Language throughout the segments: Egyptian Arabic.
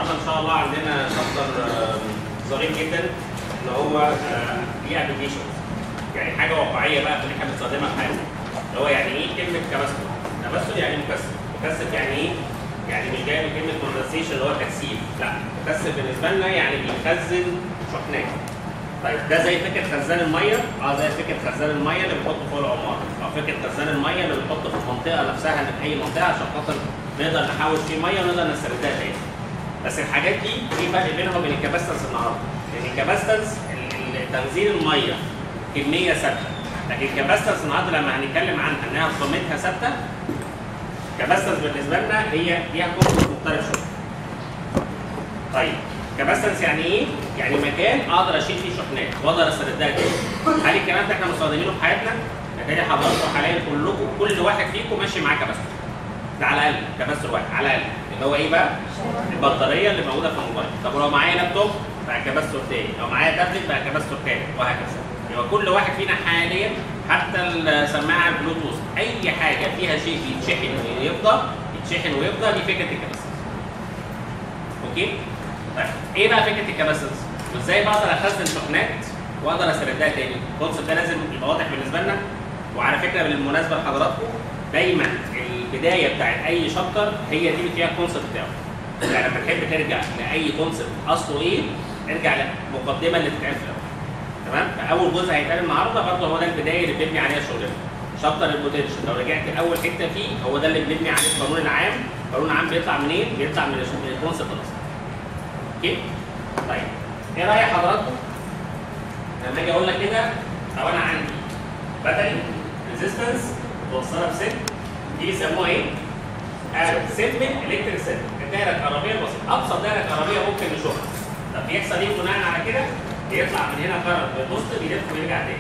النهارده ان شاء الله عندنا شابتر ظريف جدا اللي هو ليه ابلكيشنز يعني حاجه واقعيه بقى في اللي احنا بنستخدمها في حياتنا اللي هو يعني ايه كلمه تبسم تبسم يعني مكثف مكثف يعني ايه؟ يعني مش جاي من كلمه كوندنسيشن اللي هو تكثيف لا مكثف بالنسبه لنا يعني بيخزن شحنات طيب ده زي فكره خزان الميه اه زي فكره خزان الميه اللي بنحطه فوق العماره او فكره خزان الميه اللي بنحطه في المنطقه نفسها اللي في اي منطقه عشان خاطر نقدر نحوش فيه ميه ونقدر نستردها تاني بس الحاجات دي في فرق بينها وبين الكباستنس النهارده لان الكباستنس تخزين الميه كميه ثابته لكن الكباستنس النهارده لما هنتكلم عنها انها قيمتها ثابته كباستنس بالنسبه لنا هي ليها كونسبت مختلف شويه طيب كباستنس يعني ايه؟ يعني مكان اقدر اشيل فيه شحنات واقدر استردها تاني. هل الكلام ده احنا مستخدمينه في حياتنا؟ بالتالي حضراتكم حاليا كلكم كل واحد فيكم ماشي معاه كباستور. ده على الاقل كباستور واحد على الاقل اللي هو ايه بقى؟ البطاريه اللي موجوده في الموبايل. طب ولو معايا لابتوب بقى كباستور تاني، لو معايا تابلت بقى كباستور تاني وهكذا. يبقى كل واحد فينا حاليا حتى السماعه البلوتوث اي حاجه فيها شيء بيتشحن ويفضى يتشحن ويفضى دي فكره الكباستور. اوكي؟ طيب ايه بقى فكره الكباسيتنس؟ وازاي بقدر اخزن شحنات واقدر استردها تاني؟ الكونسيبت ده لازم يبقى واضح بالنسبه لنا وعلى فكره بالمناسبه لحضراتكم دايما البدايه بتاعت اي شابتر هي دي اللي فيها الكونسيبت بتاعه. يعني لما تحب ترجع لاي كونسيبت اصله ايه؟ ارجع للمقدمه اللي بتتقال في الاول. تمام؟ فاول جزء هيتقال النهارده برضه هو ده البدايه اللي بنبني عليها شغلنا. شابتر البوتنشال لو رجعت لاول حته فيه هو ده اللي بنبني عليه القانون العام، القانون العام بيطلع منين؟ بيطلع من الكونسيبت الاصلي. اوكي؟ طيب ايه راي حضراتكم؟ لما اجي اقول لك كده لو انا عندي باتري ريزيستنس متوصله بسلك دي بيسموها ايه؟ سيجمنت الكتريك سيل الدايره الكهربائيه البسيطه ابسط دايره كهربائيه ممكن نشوفها طب بيحصل ايه بناء على كده؟ بيطلع من هنا كهرب بالبوست بيلف ويرجع تاني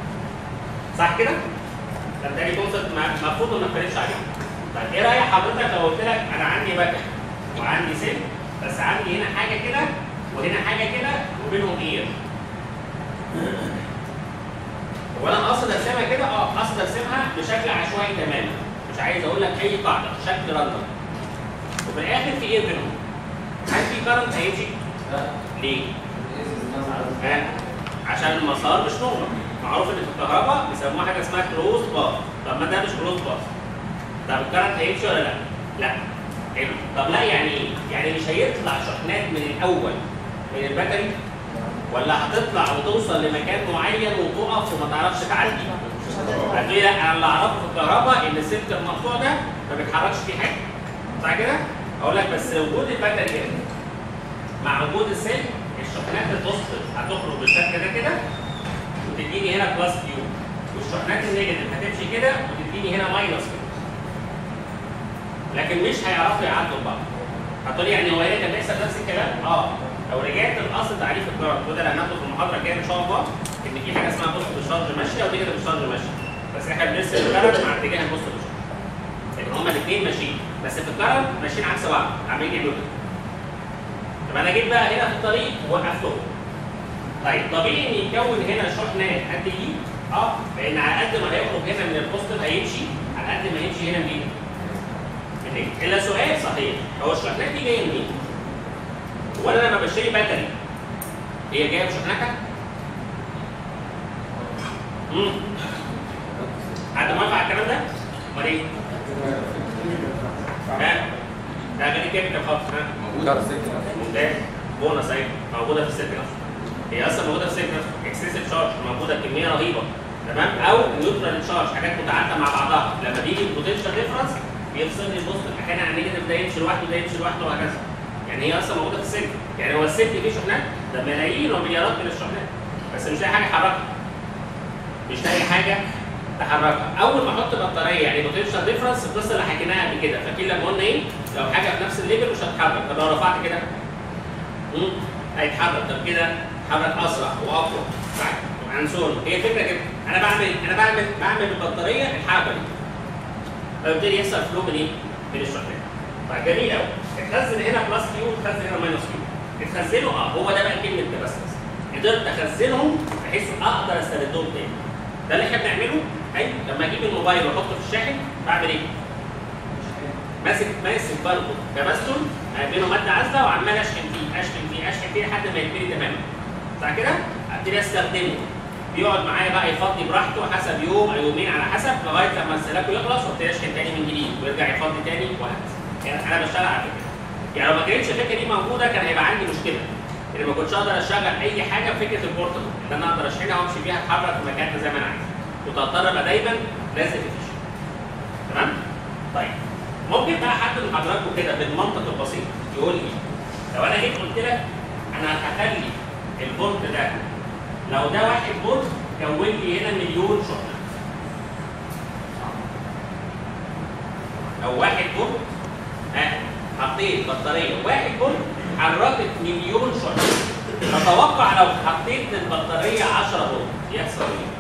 صح كده؟ طب ده كونسبت المفروض ما نختلفش عليه طيب ايه راي حضرتك لو قلت لك انا عندي باتري وعندي سلك بس عندي هنا حاجه كده وهنا حاجه كده وبينهم ايه؟ هو انا قاصد ارسمها كده؟ اه قاصد ارسمها بشكل عشوائي تماما مش عايز اقول لك اي قاعده شكل راندوم وفي الاخر في ايه بينهم؟ هل في كرنت هيمشي؟ ليه؟ آه. عشان المسار مش نورمال معروف ان في الكهرباء بيسموها حاجه اسمها كلوز باث طب ما ده مش كلوز باث طب الكرنت هيمشي ولا لا؟ لا حلو طب لا يعني ايه؟ يعني مش هيطلع شحنات من الاول من الباتري ولا هتطلع وتوصل لمكان معين وتقف وما تعرفش تعدي؟ هتقولي لا انا اللي اعرفه في الكهرباء ان السلك المقطوع ده ما بيتحركش فيه حاجه صح كده؟ اقول لك بس وجود الباتري هنا مع وجود السلك الشحنات البوزيتيف هتخرج بالشكل ده كده وتديني هنا بلس كيو والشحنات النيجاتيف هتمشي كده وتديني هنا ماينس كيو لكن مش هيعرفوا يعدوا بعض. هتقول يعني هو هنا كان بيحصل نفس الكلام؟ اه لو رجعت لاصل تعريف الكرنت وده اللي هناخده في المحاضره الجايه ان شاء الله ان في حاجه اسمها بوست بالشارج ماشيه ونيجاتيف بالشارج ماشيه. بس احنا بنرسم الكرنت مع اتجاه البوست بالشارج. لكن هما الاثنين ماشيين بس في الكرنت ماشيين عكس بعض عاملين يعملوا كده. طب انا جيت بقى هنا في الطريق ووقفتهم. طيب طبيعي ان يتكون هنا شحنات قد دي اه لان على قد ما هيخرج هنا من البوست هيمشي على قد ما هيمشي هنا منين؟ منين؟ الا سؤال صحيح هو الشحنات دي جايه منين؟ هو انا لما بشتري باتري هي جايه بشحنتها؟ امم حد موافق على الكلام ده؟ امال ايه؟ ها؟ لا غير كيميكال خالص ها؟ موجودة على السلك ممتاز بونص اهي موجوده في السلك نفسه هي اصلا موجوده في السلك نفسه اكسسيف شارج موجوده كميه رهيبه تمام او نيوترال شارج حاجات متعادله مع بعضها لما بيجي البوتنشال ديفرنس بيفصل لي البوست احيانا عن النيجاتيف ده يمشي لوحده ده يمشي لوحده وهكذا يعني هي اصلا موجوده في السلك يعني هو السلك فيه شحنات ده ملايين ومليارات من الشحنات بس مش لاقي حاجه يحركها مش لاقي حاجه تحركها اول ما احط بطاريه يعني بوتنشال ديفرنس القصه اللي حكيناها قبل كده فاكرين لما قلنا ايه لو حاجه في نفس الليفل مش هتتحرك طب لو رفعت كده مم، هيتحرك طب كده اتحرك اسرع واقوى صح عن سون هي الفكره كده انا بعمل انا بعمل بعمل البطاريه الحركه دي فبيبتدي يحصل فلو من ايه؟ من الشحنات طيب جميل قوي اتخزن هنا بلس كيو واتخزن هنا ماينس كيو اتخزنوا اه هو ده بقى كلمه كباسيتنس قدرت اخزنهم بحيث اقدر استردهم تاني ده اللي احنا بنعمله اي لما اجيب الموبايل واحطه في الشاحن بعمل ايه؟ ماسك ماسك برضه كباستون بينه ماده عازله وعمال اشحن فيه اشحن فيه اشحن فيه لحد ما يتملي تماما صح كده؟ ابتدي استخدمه بيقعد معايا بقى يفضي براحته حسب يوم او يومين على حسب لغايه لما استهلاكه يخلص وابتدي اشحن تاني من جديد ويرجع يفضي تاني وهكذا يعني انا بشتغل على فكره يعني لو ما كانتش الفكره دي موجوده كان هيبقى عندي مشكله ان ما كنتش اقدر اشغل اي حاجه بفكره البورتال ان انا اقدر اشحنها وامشي بيها اتحرك في مكانها زي ما انا عايز كنت هضطر ابقى دايما لازق في الفيشه تمام؟ طيب ممكن بقى حد من حضراتكم كده بالمنطق البسيط يقول لي لو انا جيت قلت لك انا هخلي البورت ده لو ده واحد بورت كون لي هنا مليون شحنه لو واحد بورت ها حطيت بطاريه واحد بورت حركت مليون شحنه اتوقع لو حطيت للبطاريه 10 بورت يحصل ايه؟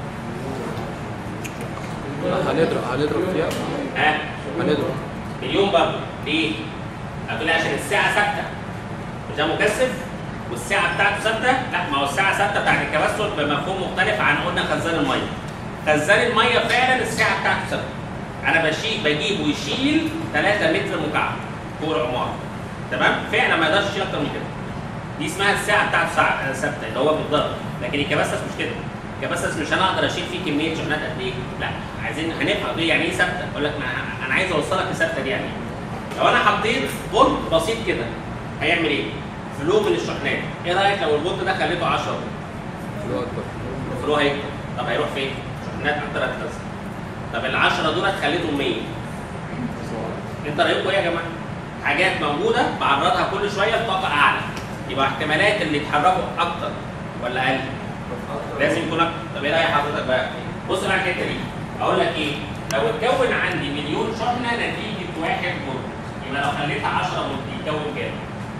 هنضرب هنضرب فيها ها هنضرب مليون برضه ليه؟ هتقول لي عشان الساعه ثابته مش ده مكثف والساعه بتاعته ثابته لا ما هو الساعه ثابته بتاعت الكباستور بمفهوم مختلف عن قلنا خزان الميه خزان الميه فعلا الساعه بتاعته ثابته انا بشيل بجيب ويشيل 3 متر مكعب فوق العماره تمام فعلا ما يقدرش يشيل اكتر من كده دي اسمها الساعه بتاعته ساعه ثابته اللي هو بالضبط لكن الكباستس مش كده الكباستس مش انا اقدر اشيل فيه كميه شحنات قد ايه لا عايزين هنفهم ايه يعني ايه ثابته اقول لك ما أنا- انا عايز اوصلك لثابته دي يعني إيه. لو انا حطيت فولت بسيط كده هيعمل ايه؟ فلو من الشحنات ايه رايك لو الفولت ده خليته 10 فولت؟ اللي هو اكبر فلو هيكتر طب هيروح فين؟ شحنات اكتر هتنزل طب ال 10 دول خليتهم 100 انت رايكم ايه يا جماعه؟ حاجات موجوده بعرضها كل شويه لطاقه اعلى يبقى احتمالات ان يتحركوا اكتر ولا اقل؟ لازم يكون اكتر طب ايه راي حضرتك بقى؟ بص بقى الحته دي اقول لك ايه؟ لو اتكون عندي مليون شحنه نتيجه واحد فولت يبقى لو خليتها 10 فولت يتكون كام؟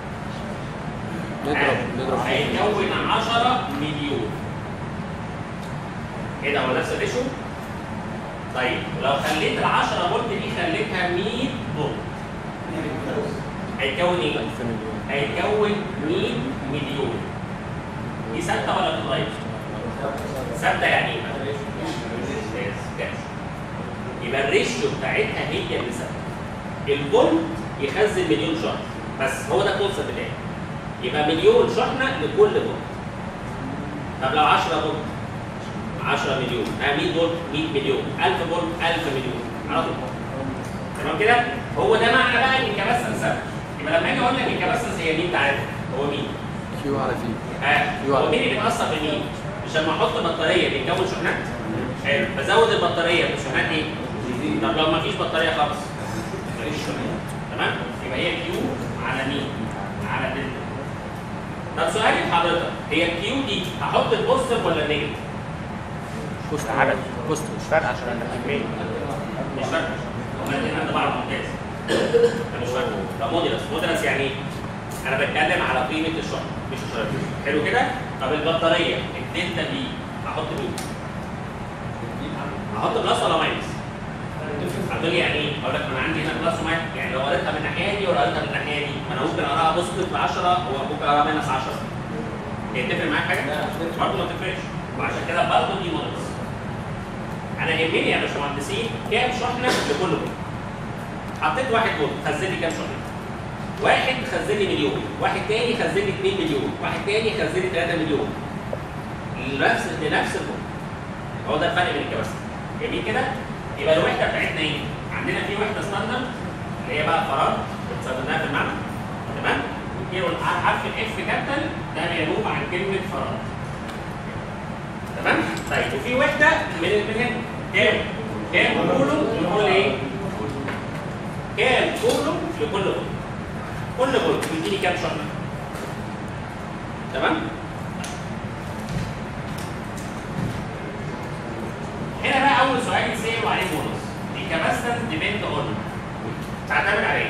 نضرب نضرب فيها هيكون 10 مليون ايه ده هو نفس الريشيو؟ طيب لو خليت ال 10 فولت دي خليتها 100 فولت هيتكون ايه؟ 1000 مليون هيتكون 100 مليون دي ثابته ولا بتتغير؟ ثابته يعني ايه؟ ممتاز كويس. يبقى الريشيو بتاعتها هي اللي ثابته الفولت يخزن مليون شحنه بس هو ده الكونسيبت بتاعي يبقى مليون شحنه لكل فولت طب لو 10 فولت 10 مليون آه 100 فولت 100 مليون 1000 فولت 1000 مليون على طول تمام كده هو ده معنى بقى ان الكباسنس ثابت يبقى لما اجي اقول لك الكباسنس هي مين تعرف هو مين؟ كيو على في آه. هو مين اللي بيتاثر بمين؟ مش لما احط بطاريه بيتكون شحنات حلو بزود البطاريه بشحنات ايه؟ طب لو ما فيش بطاريه خالص مفيش شحنات تمام؟ يبقى هي كيو على مين؟ على دلتا طب سؤالي لحضرتك هي الكيو دي هحط البوزيتيف ولا النيجاتيف؟ بوست عدد. بوست مش فارقه عشان انا كميه مش فارقه هما الاثنين قد بعض ممتاز ده مش فارقه ده موديلس موديلس يعني ايه؟ انا بتكلم على قيمه الشحن مش الشحن حلو كده؟ طب البطاريه الدلتا بي احط مين؟ احط بلس ولا ماينس؟ هتقول لي يعني ايه؟ اقول لك ما انا عندي هنا بلس وماينس يعني لو قريتها من الناحيه دي ولا قريتها من الناحيه دي ما انا ممكن اقراها بوزيتيف ب 10 وممكن اقراها ماينس 10 هي تفرق معاك حاجه؟ برضه ما تفرقش وعشان كده برضه دي موديلس انا يهمني يا باشمهندسين كام شحنه لكل فولت حطيت واحد فولت خزن لي كام شحنه واحد خزن لي مليون واحد تاني خزن لي 2 مليون واحد تاني خزن لي 3 مليون لنفس لنفس الفولت هو ده الفرق بين الكباسيتي جميل كده يبقى الوحده بتاعتنا ايه عندنا في وحده ستاندرد اللي هي بقى فراغ بنستخدمها في المعنى تمام وكيلو حرف الاف كابيتال ده بينوب عن كلمه فراغ تمام طيب وفي وحده من من هنا كام كام كولوم لكل ايه كام كولوم لكل فولت كل فولت بيديني كام شحنه تمام هنا بقى اول سؤال يتسال وعليه بونص الكباستنس ديبند اون تعتمد على ايه؟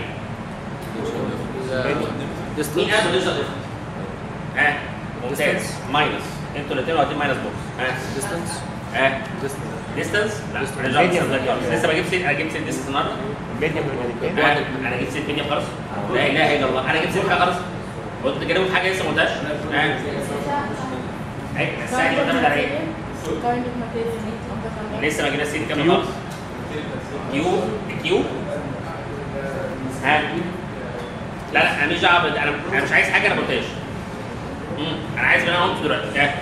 مين ديستنس قال ليزر ديفرنس؟ ها ممتاز ماينس انتوا الاثنين واخدين ماينس بوكس ها ديستنس ها ديستنس ديستنس لا Distance. أنا مش هقدر خالص. لسه بجيب سيت انا جبت سيت ديستنس النهارده الميديم والميديم ها؟ انا جبت سيت ميديا خالص لا اله الا الله انا جبت سيت حاجه خالص قلت كده في حاجه لسه ما قلتهاش ها أيوة، الساعه دي بتعتمد على ايه؟ لسه ما جبناش سيت كامل خالص كيو كيو ها لا لا انا مش دعوه بال- انا انا مش عايز حاجه انا ما قلتهاش مم. انا عايز اللي انا قلته دلوقتي ها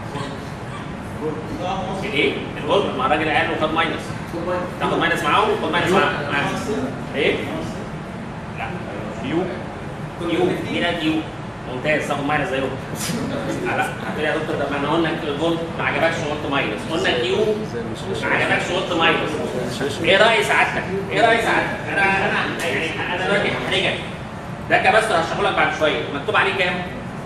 الايه؟ الفولت ما الراجل قال وخد ماينس تاخد ماينس معاهم وخد ماينس معاهم معاهم. ايه؟ لا يو يو مين قال يو؟ ممتاز تاخد ماينس زيهم آه، لا هتقول يا دكتور ده ما انا قلنا الفولت ما عجبكش وقلت ماينس قلنا كيو زي مش ما عجبكش وقلت ماينس ايه راي سعادتك؟ ايه راي سعادتك؟ انا انا يعني انا دلوقتي هحرجك ده كباستر هشرحه لك بعد شويه مكتوب عليه كام؟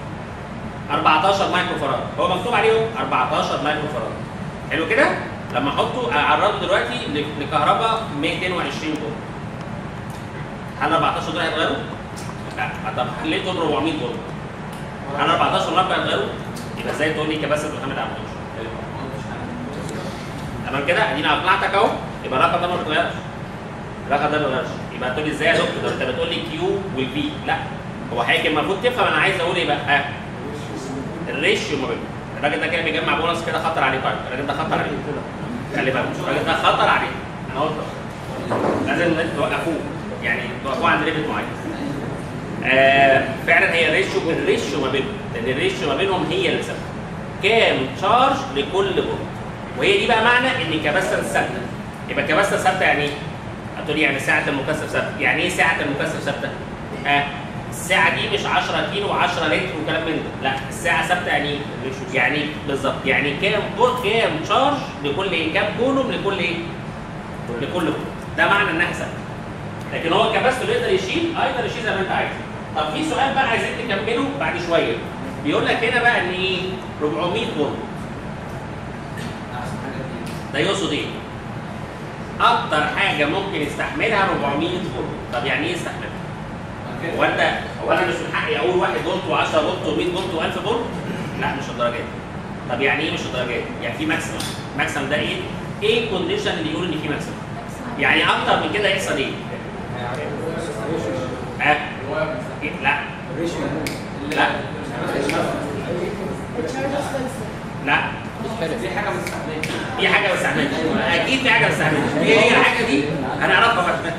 14 مايكرو فراد هو مكتوب عليه 14 مايكرو فراد حلو كده؟ لما احطه اعرضه دلوقتي ل- لكهرباء 220 فولت هل 14 دول هيتغيروا؟ لا طب خليتهم 400 فولت هل 14 مربع هيتغيروا؟ يبقى ازاي تقول لي كباستر محمد عبد تمام كده؟ ادينا اقنعتك اهو يبقى الرقم ده ما بيتغيرش الرقم ده ما بيتغيرش يبقى هتقول لي ازاي يا دكتور ده انت بتقول لي كيو والبي لا هو حضرتك المفروض تفهم انا عايز اقول ايه بقى ها الريشيو ما بينهم الراجل ده كده بيجمع بونص كده خطر عليه طيب الراجل ده خطر عليه خلي بالك الراجل ده خطر عليه انا قلت لازم توقفوه يعني توقفوه عند ليفل معين آه فعلا هي الريشيو الريشيو ما بينهم لان الريشيو ما بينهم هي اللي ثابته كام تشارج لكل بونت وهي دي بقى معنى ان كباستر ثابته يبقى كباستر ثابته يعني ايه؟ هتقول لي يعني ساعه المكثف ثابته يعني ايه ساعه المكثف ثابته؟ ها الساعه دي مش 10 كيلو و10 لتر وكلام من ده لا الساعه ثابته يعني ايه؟ يعني بالظبط يعني كام كو- كام تشارج لكل ايه؟ كام كولوم لكل ايه؟ لكل كولوم ده معنى انها ثابته لكن هو الكباستور يقدر يشيل اه يقدر يشيل زي ما انت عايز طب في سؤال بقى عايزين نكمله بعد شويه بيقول لك هنا بقى ان ايه 400 فولت ده يقصد ايه؟ اكتر حاجه ممكن يستحملها 400 فولت طب يعني ايه يستحملها؟ هو انت هو انا مش من حقي اقول 1 فولت و10 فولت و100 فولت و1000 فولت؟ لا مش الدرجه دي طب يعني ايه مش الدرجه دي؟ يعني في ماكسيمم ماكسيمم ده ايه؟ ايه الكونديشن اللي يقول ان في ماكسيمم؟ يعني اكتر من كده يحصل ايه؟ ها؟ إيه؟ لا لا لا في حاجه ما استعملتش اكيد في حاجه ما استعملتش ايه هي الحاجه دي هنعرفها بعد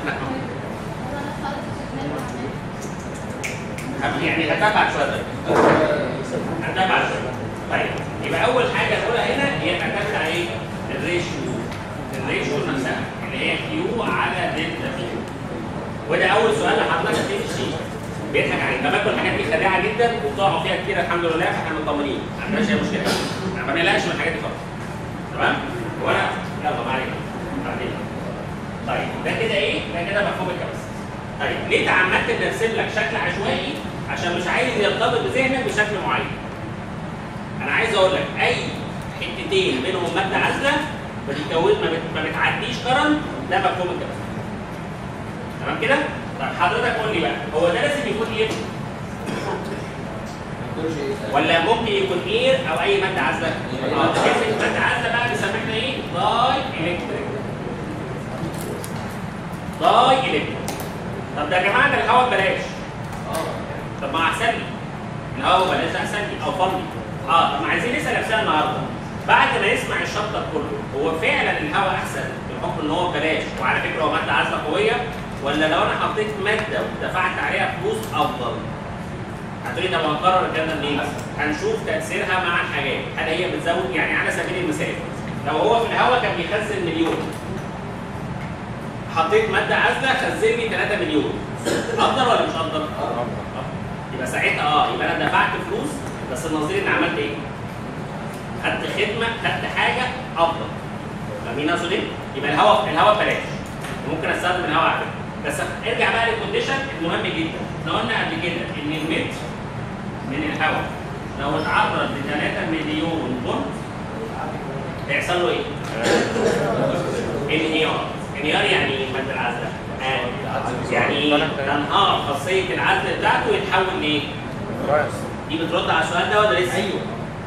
يعني هتابع بعد شويه طيب هتابع بعد شويه طيب يبقى اول حاجه نقولها هنا هي تعتمد على ايه؟ الريشيو الريشيو نفسها اللي هي كيو على دلتا في وده اول سؤال حضرتك فيه في الشيت بيضحك عليك تمام الحاجات دي خداعه جدا وبتقعوا فيها كتير الحمد لله فاحنا مطمنين ما عندناش اي مشكله احنا ما بنقلقش من الحاجات دي خالص تمام وانا يلا ما علينا بعدين طيب ده كده ايه؟ ده كده مفهوم الكبس طيب ليه تعمدت ان ارسم لك شكل عشوائي عشان مش عايز يرتبط بذهنك بشكل معين انا عايز اقول لك اي حتتين بينهم ماده عازله بتتكون ما, بت... ما بتعديش كرنت ده مفهوم الكبس تمام كده؟ طيب حضرتك قول لي بقى هو ده لازم يكون ايه؟ ولا ممكن يكون اير او اي ماده عازله؟ اه كلمه ماده عازله بقى بنسميها ايه؟ داي الكتريك داي الكتريك طب ده يا جماعه ده الهواء ببلاش طب ما احسن لي الهواء ببلاش ده احسن لي او فضلي اه طب ما عايزين نسال نفسنا النهارده بعد ما نسمع الشابتر كله هو فعلا الهواء احسن بحكم ان هو ببلاش وعلى فكره هو ماده عازله قويه ولا لو انا حطيت ماده ودفعت عليها فلوس افضل هتقولي طب هنقرر الكلام ده منين؟ هنشوف تاثيرها مع الحاجات، هل هي بتزود يعني على سبيل المثال لو هو في الهواء كان بيخزن مليون حطيت ماده عازله خزن لي 3 مليون افضل ولا مش افضل؟ افضل يبقى ساعتها اه يبقى انا دفعت فلوس بس النظير ان عملت ايه؟ خدت خدمه خدت حاجه افضل فاهمين اقصد ايه؟ يبقى الهواء الهواء ببلاش ممكن استخدم الهواء على فكره بس ارجع بقى للكونديشن المهم جدا احنا قلنا قبل كده ان المتر من الهواء لو اتعرض ل 3 مليون فولت هيحصل له ايه؟ انهيار انهيار يعني ايه الماده العازله؟ آه. يعني ايه؟ تنهار خاصيه العزل بتاعته يتحول لايه؟ دي بترد على السؤال ده ولا لسه؟ ايوه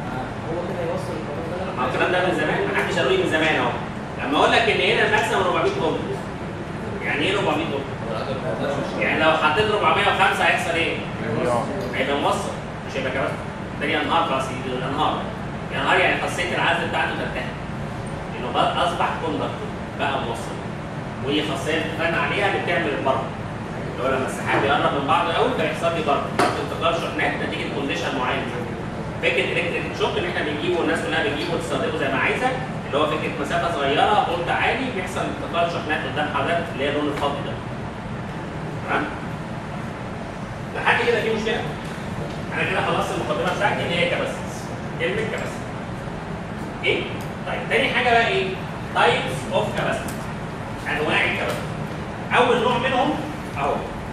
ما هو الكلام ده من زمان ما حدش قالوا لي من زمان اهو لما اقول لك ان هنا الماكسيمم 400 فولت يعني ايه 400 فولت؟ يعني لو حطيت 405 هيحصل ايه؟ هيبقى موصل مش هيبقى كمان ده ينهار خلاص ينهار ينهار يعني خاصيه العزل بتاعته تنتهي لانه بقى اصبح كوندكتور بقى موصل وهي خاصيه اتفقنا عليها اللي بتعمل البرق اللي هو لما السحاب يقرب من بعض قوي فيحصل لي ضرب ضرب انتقال شحنات نتيجه كونديشن معين فكره الكتريك شوك اللي احنا بنجيبه والناس كلها بتجيبه وتستخدمه زي ما عايزه اللي هو فكره مسافه صغيره فولت عالي بيحصل انتقال شحنات قدام حضرتك اللي هي اللون الفضي ده تمام لحد كده في مشكله انا كده خلصت المقدمه بتاعتي اللي هي كاباسيتس كلمه كاباسيتي ايه طيب تاني حاجه بقى ايه تايبس اوف كاباسيتي انواع الكباسيتي اول نوع منهم اهو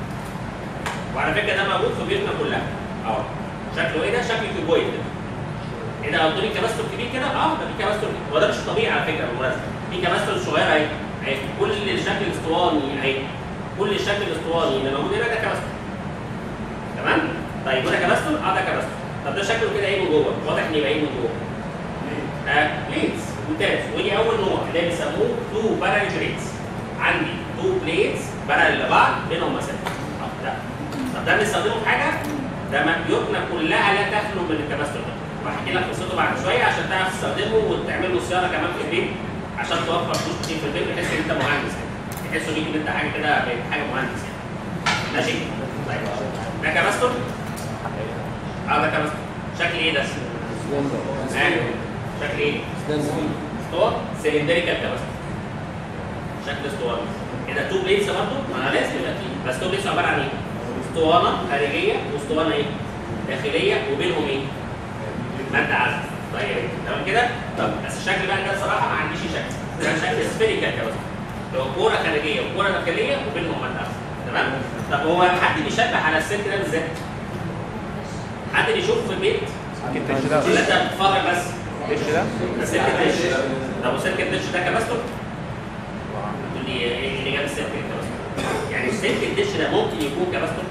وعلى فكره ده موجود في بيوتنا كلها اهو شكله ايه ده شكل كيوبويد كده ايه ده قلت لي كباستور كبير كده اه ده في كباستور هو ده مش طبيعي على فكره بالمناسبه في كباستور صغيره اهي اهي كل الشكل الاسطواني اهي كل الشكل الاسطواني اللي موجود هنا ده كباستور تمام طيب وده كباستور اه ده كباستور طب ده شكله كده ايه من جوه واضح ان يبقى ايه من جوه آه بليتس ممتاز ودي اول نوع اللي بيسموه تو بارل بليتس عندي تو بليتس بارل لبعض بينهم مسافه آه، ده طب ده بنستخدمه في حاجه ده ما- بيوتنا كلها لا تخلو من الكباستور ده وهحكي لك قصته بعد شويه عشان تعرف تستخدمه وتعمل له صيانه كمان في البيت عشان توفر فلوس كتير في البيت بحيث ان انت مهندس يعني تحسوا بيك ان انت حاجه كده بقيت حاجه مهندس يعني ماشي؟ طيب ده كباستور؟ اه ده كباستور شكل ايه ده؟ آه. شكل ايه؟ اسطوانه سلندريكال كباستور شكل اسطوانه كده تو بليتس برضه ما انا لازم يبقى فيه بس تو بليتس عباره عن ايه؟ اسطوانه خارجيه واسطوانه ايه؟ داخليه وبينهم ايه؟ ماده عازله طيب تمام كده؟ طب بس الشكل بقى ده بصراحه ما عنديش شكل ده شكل سفيريكال كباستور لو كوره خارجيه وكوره داخليه وبينهم ماده عازله تمام؟ طب هو حد بيشبه على السلك ده بالذات؟ حد بيشوف في البيت الدش ده ولا انت بتتفرج بس؟ الدش ده ده سلك الدش طب وسلك الدش ده كباستور؟ تقول لي ايه اللي جاب السلك الكباستور؟ يعني سلك الدش ده ممكن يكون كباستور؟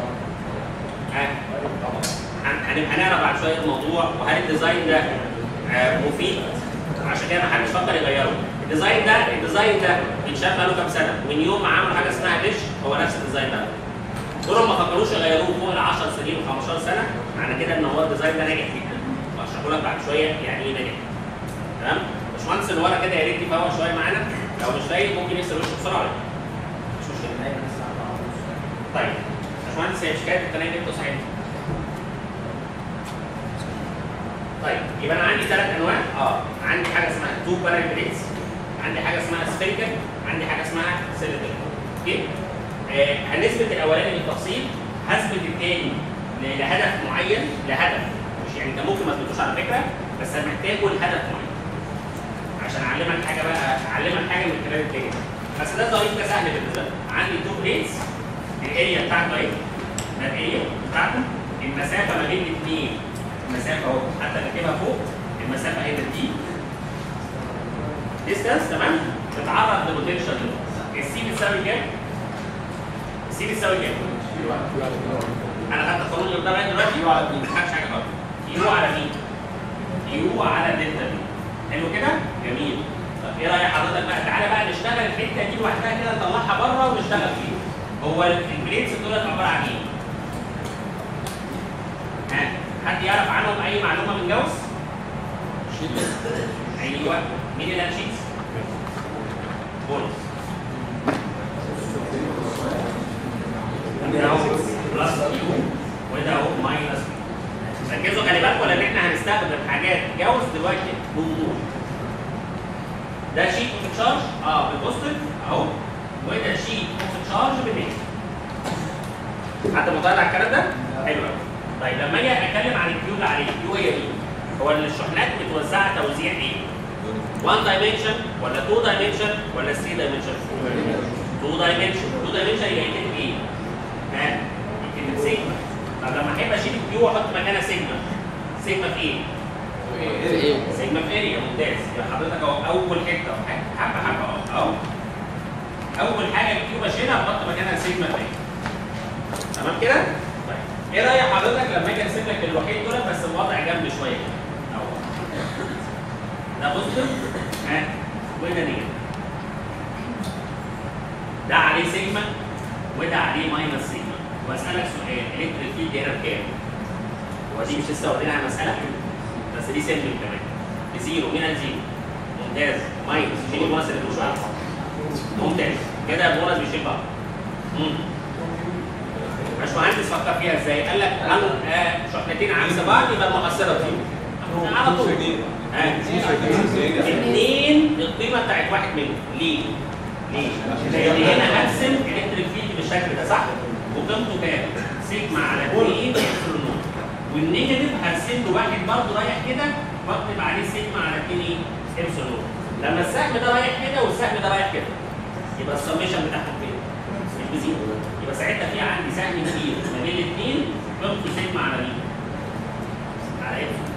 ها؟ هن- هن- هنعرف بعد شويه الموضوع وهل الديزاين ده آه، مفيد عشان كده ما حدش فكر يغيره الديزاين ده الديزاين ده بيتشاف بقاله كام سنه من يوم ما عملوا حاجه اسمها ديش هو نفس الديزاين ده دول ما فكروش يغيروه فوق ال 10 سنين و15 سنه معنى كده ان هو الديزاين ده ناجح جدا وهشرحه لك بعد شويه يعني ايه ناجح تمام باشمهندس اللي ورا كده يا ريت يفوق شويه معانا لو مش لاقي ممكن يكسر وشه بسرعه ولا إيه؟ مش مشكله طيب باشمهندس هي شكايه التنين جبته صحيح طيب يبقى انا عندي ثلاث انواع اه عندي حاجه اسمها تو بارل بليتس عندي حاجه اسمها سفيريكال عندي حاجه اسمها سيلندريكال اوكي آه هنثبت الاولاني بالتفصيل هثبت الثاني ل- لهدف معين لهدف مش يعني انت ممكن ما تثبتوش على فكره بس انا محتاجه لهدف معين عشان اعلمك حاجه بقى اعلمك حاجه من خلال الدنيا بس ده ظريف ده سهل بالنسبه لك عندي تو بليتس الاريا بتاعته ايه؟ ده الاريا بتاعته المسافه ما بين الاثنين المسافه اهو حتى نكتبها فوق المسافه هنا دي ديستانس تمام بتتعرض لبوتنشال السي بتساوي كام؟ السي بتساوي كام؟ انا خدت القانون اللي قدامي دلوقتي يو على مين؟ ما خدتش حاجه خالص يو على مين؟ يو على دلتا بي حلو كده؟ جميل طب ايه راي حضرتك بقى تعالى بقى نشتغل الحته دي لوحدها كده نطلعها بره ونشتغل فيها هو البليتس دولت عباره عن ايه؟ ها حد يعرف عنهم اي معلومه من جوز؟ ايوه مين اللي هنشيت؟ بونص ده اهو بلس يو وده اهو ماينس ركزوا خلي بالكم لان احنا هنستخدم حاجات جوز دلوقتي بوضوح ده شيت اوف تشارج اه بالبوزيتيف اهو وده شيت اوف تشارج بالنيجاتيف حد مطلع الكلام ده؟ حلو قوي طيب لما اجي اتكلم عن الكيو اللي عليه الكيو هي مين؟ هو الشحنات متوزعه توزيع ايه؟ 1 دايمنشن ولا 2 دايمنشن ولا 3 دايمنشن؟ 2 دايمنشن 2 دايمنشن يبقى يكتب ايه؟ ها؟ يكتب سيجما طب لما احب اشيل الكيو واحط مكانها سيجما سيجما في ايه؟ سيجما في اريا ممتاز يبقى حضرتك اهو اول حته اهو حبه حبه اهو اهو اول حاجه الكيو بشيلها بحط مكانها سيجما في اريا تمام كده؟ طيب ايه راي حضرتك لما اجي ارسم لك اللوحين دول بس الوضع جنب شويه كده اهو ده بوزيتيف ها وده نيجاتيف ده عليه سيجما وده عليه ماينس سيجما واسالك سؤال الكتريك فيلد هنا بكام؟ هو دي مش لسه واخدينها مساله بس دي سيمبل كمان بزيرو هنا زيرو ممتاز ماينس شيل البونص اللي مش عارف ممتاز كده البونص بيشيل بعض مم. باشمهندس فكر فيها ازاي؟ قال لك قال آه شحنتين عكس بعض يبقى المؤثره فيهم على طول آه. اثنين القيمه بتاعت واحد منهم ليه؟ ليه؟ لان هنا هرسم الكتريك فيلد بالشكل ده صح؟ وقيمته كام؟ سيجما على 2 ابسلون نوت والنيجاتيف هرسم له واحد برضه رايح كده واكتب عليه سيجما على 2 ايه؟ ابسلون نوت لما السهم ده رايح كده والسهم ده رايح كده يبقى السميشن بتاعهم فين؟ مش بيزيد يبقى ساعتها في عندي سهم كبير ما بين الاثنين قيمته سيجما على مين؟ على ابسلون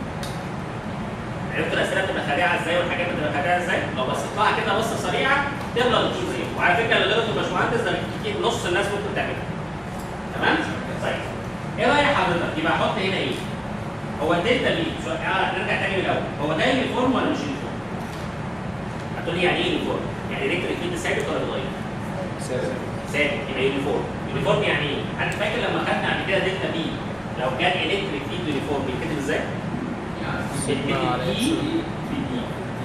عرفت الاسئله بتبقى خادعه ازاي والحاجات بتبقى خادعه ازاي؟ لو بصيت لها كده بصه سريعه تقدر تشوف ايه وعلى فكره اللي غلط الباشمهندس ده كتير نص الناس ممكن تعملها تمام؟ طيب ايه راي حضرتك؟ يبقى احط هنا ايه؟ هو الدلتا بي سؤال- آه نرجع تاني من الاول هو ده يونيفورم ولا مش يونيفورم؟ هتقول لي يعني ايه يونيفورم؟ يعني الكتريك فيلد ثابت ولا بيتغير؟ ثابت يبقى يونيفورم يونيفورم يعني ايه؟ حد فاكر لما خدنا قبل كده دلتا بي لو كان الكتريك فيلد يونيفورم بيتكتب ازاي؟ سيجما على اي في دي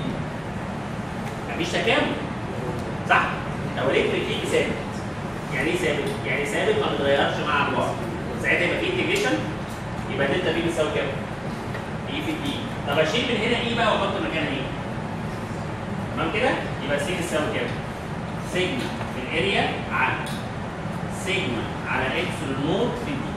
مفيش تكامل صح لو الكتريك فيلد ثابت يعني ايه ثابت؟ يعني ثابت ما بيتغيرش مع الوقت ساعتها يبقى في انتجريشن يبقى دلتا بي بتساوي كام؟ اي في دي طب اشيل من هنا ايه بقى واحط مكانها ايه؟ تمام كده؟ يبقى سي تساوي كام؟ سيجما في الاريا على سيجما على اكس النوت في دي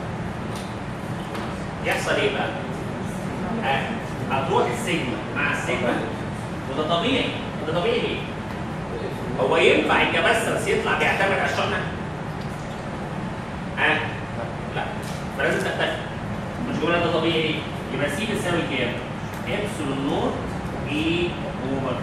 يحصل ايه بقى؟ آه، هتروح السيجما مع السيجما وده طبيعي وده طبيعي ليه؟ هو ينفع الكباسرس يطلع بيعتمد على الشحنه؟ ها؟ لا فلازم تختفي مش جمله ده طبيعي يبقى سي بتساوي كام؟ ابسلون نوت اي اوفر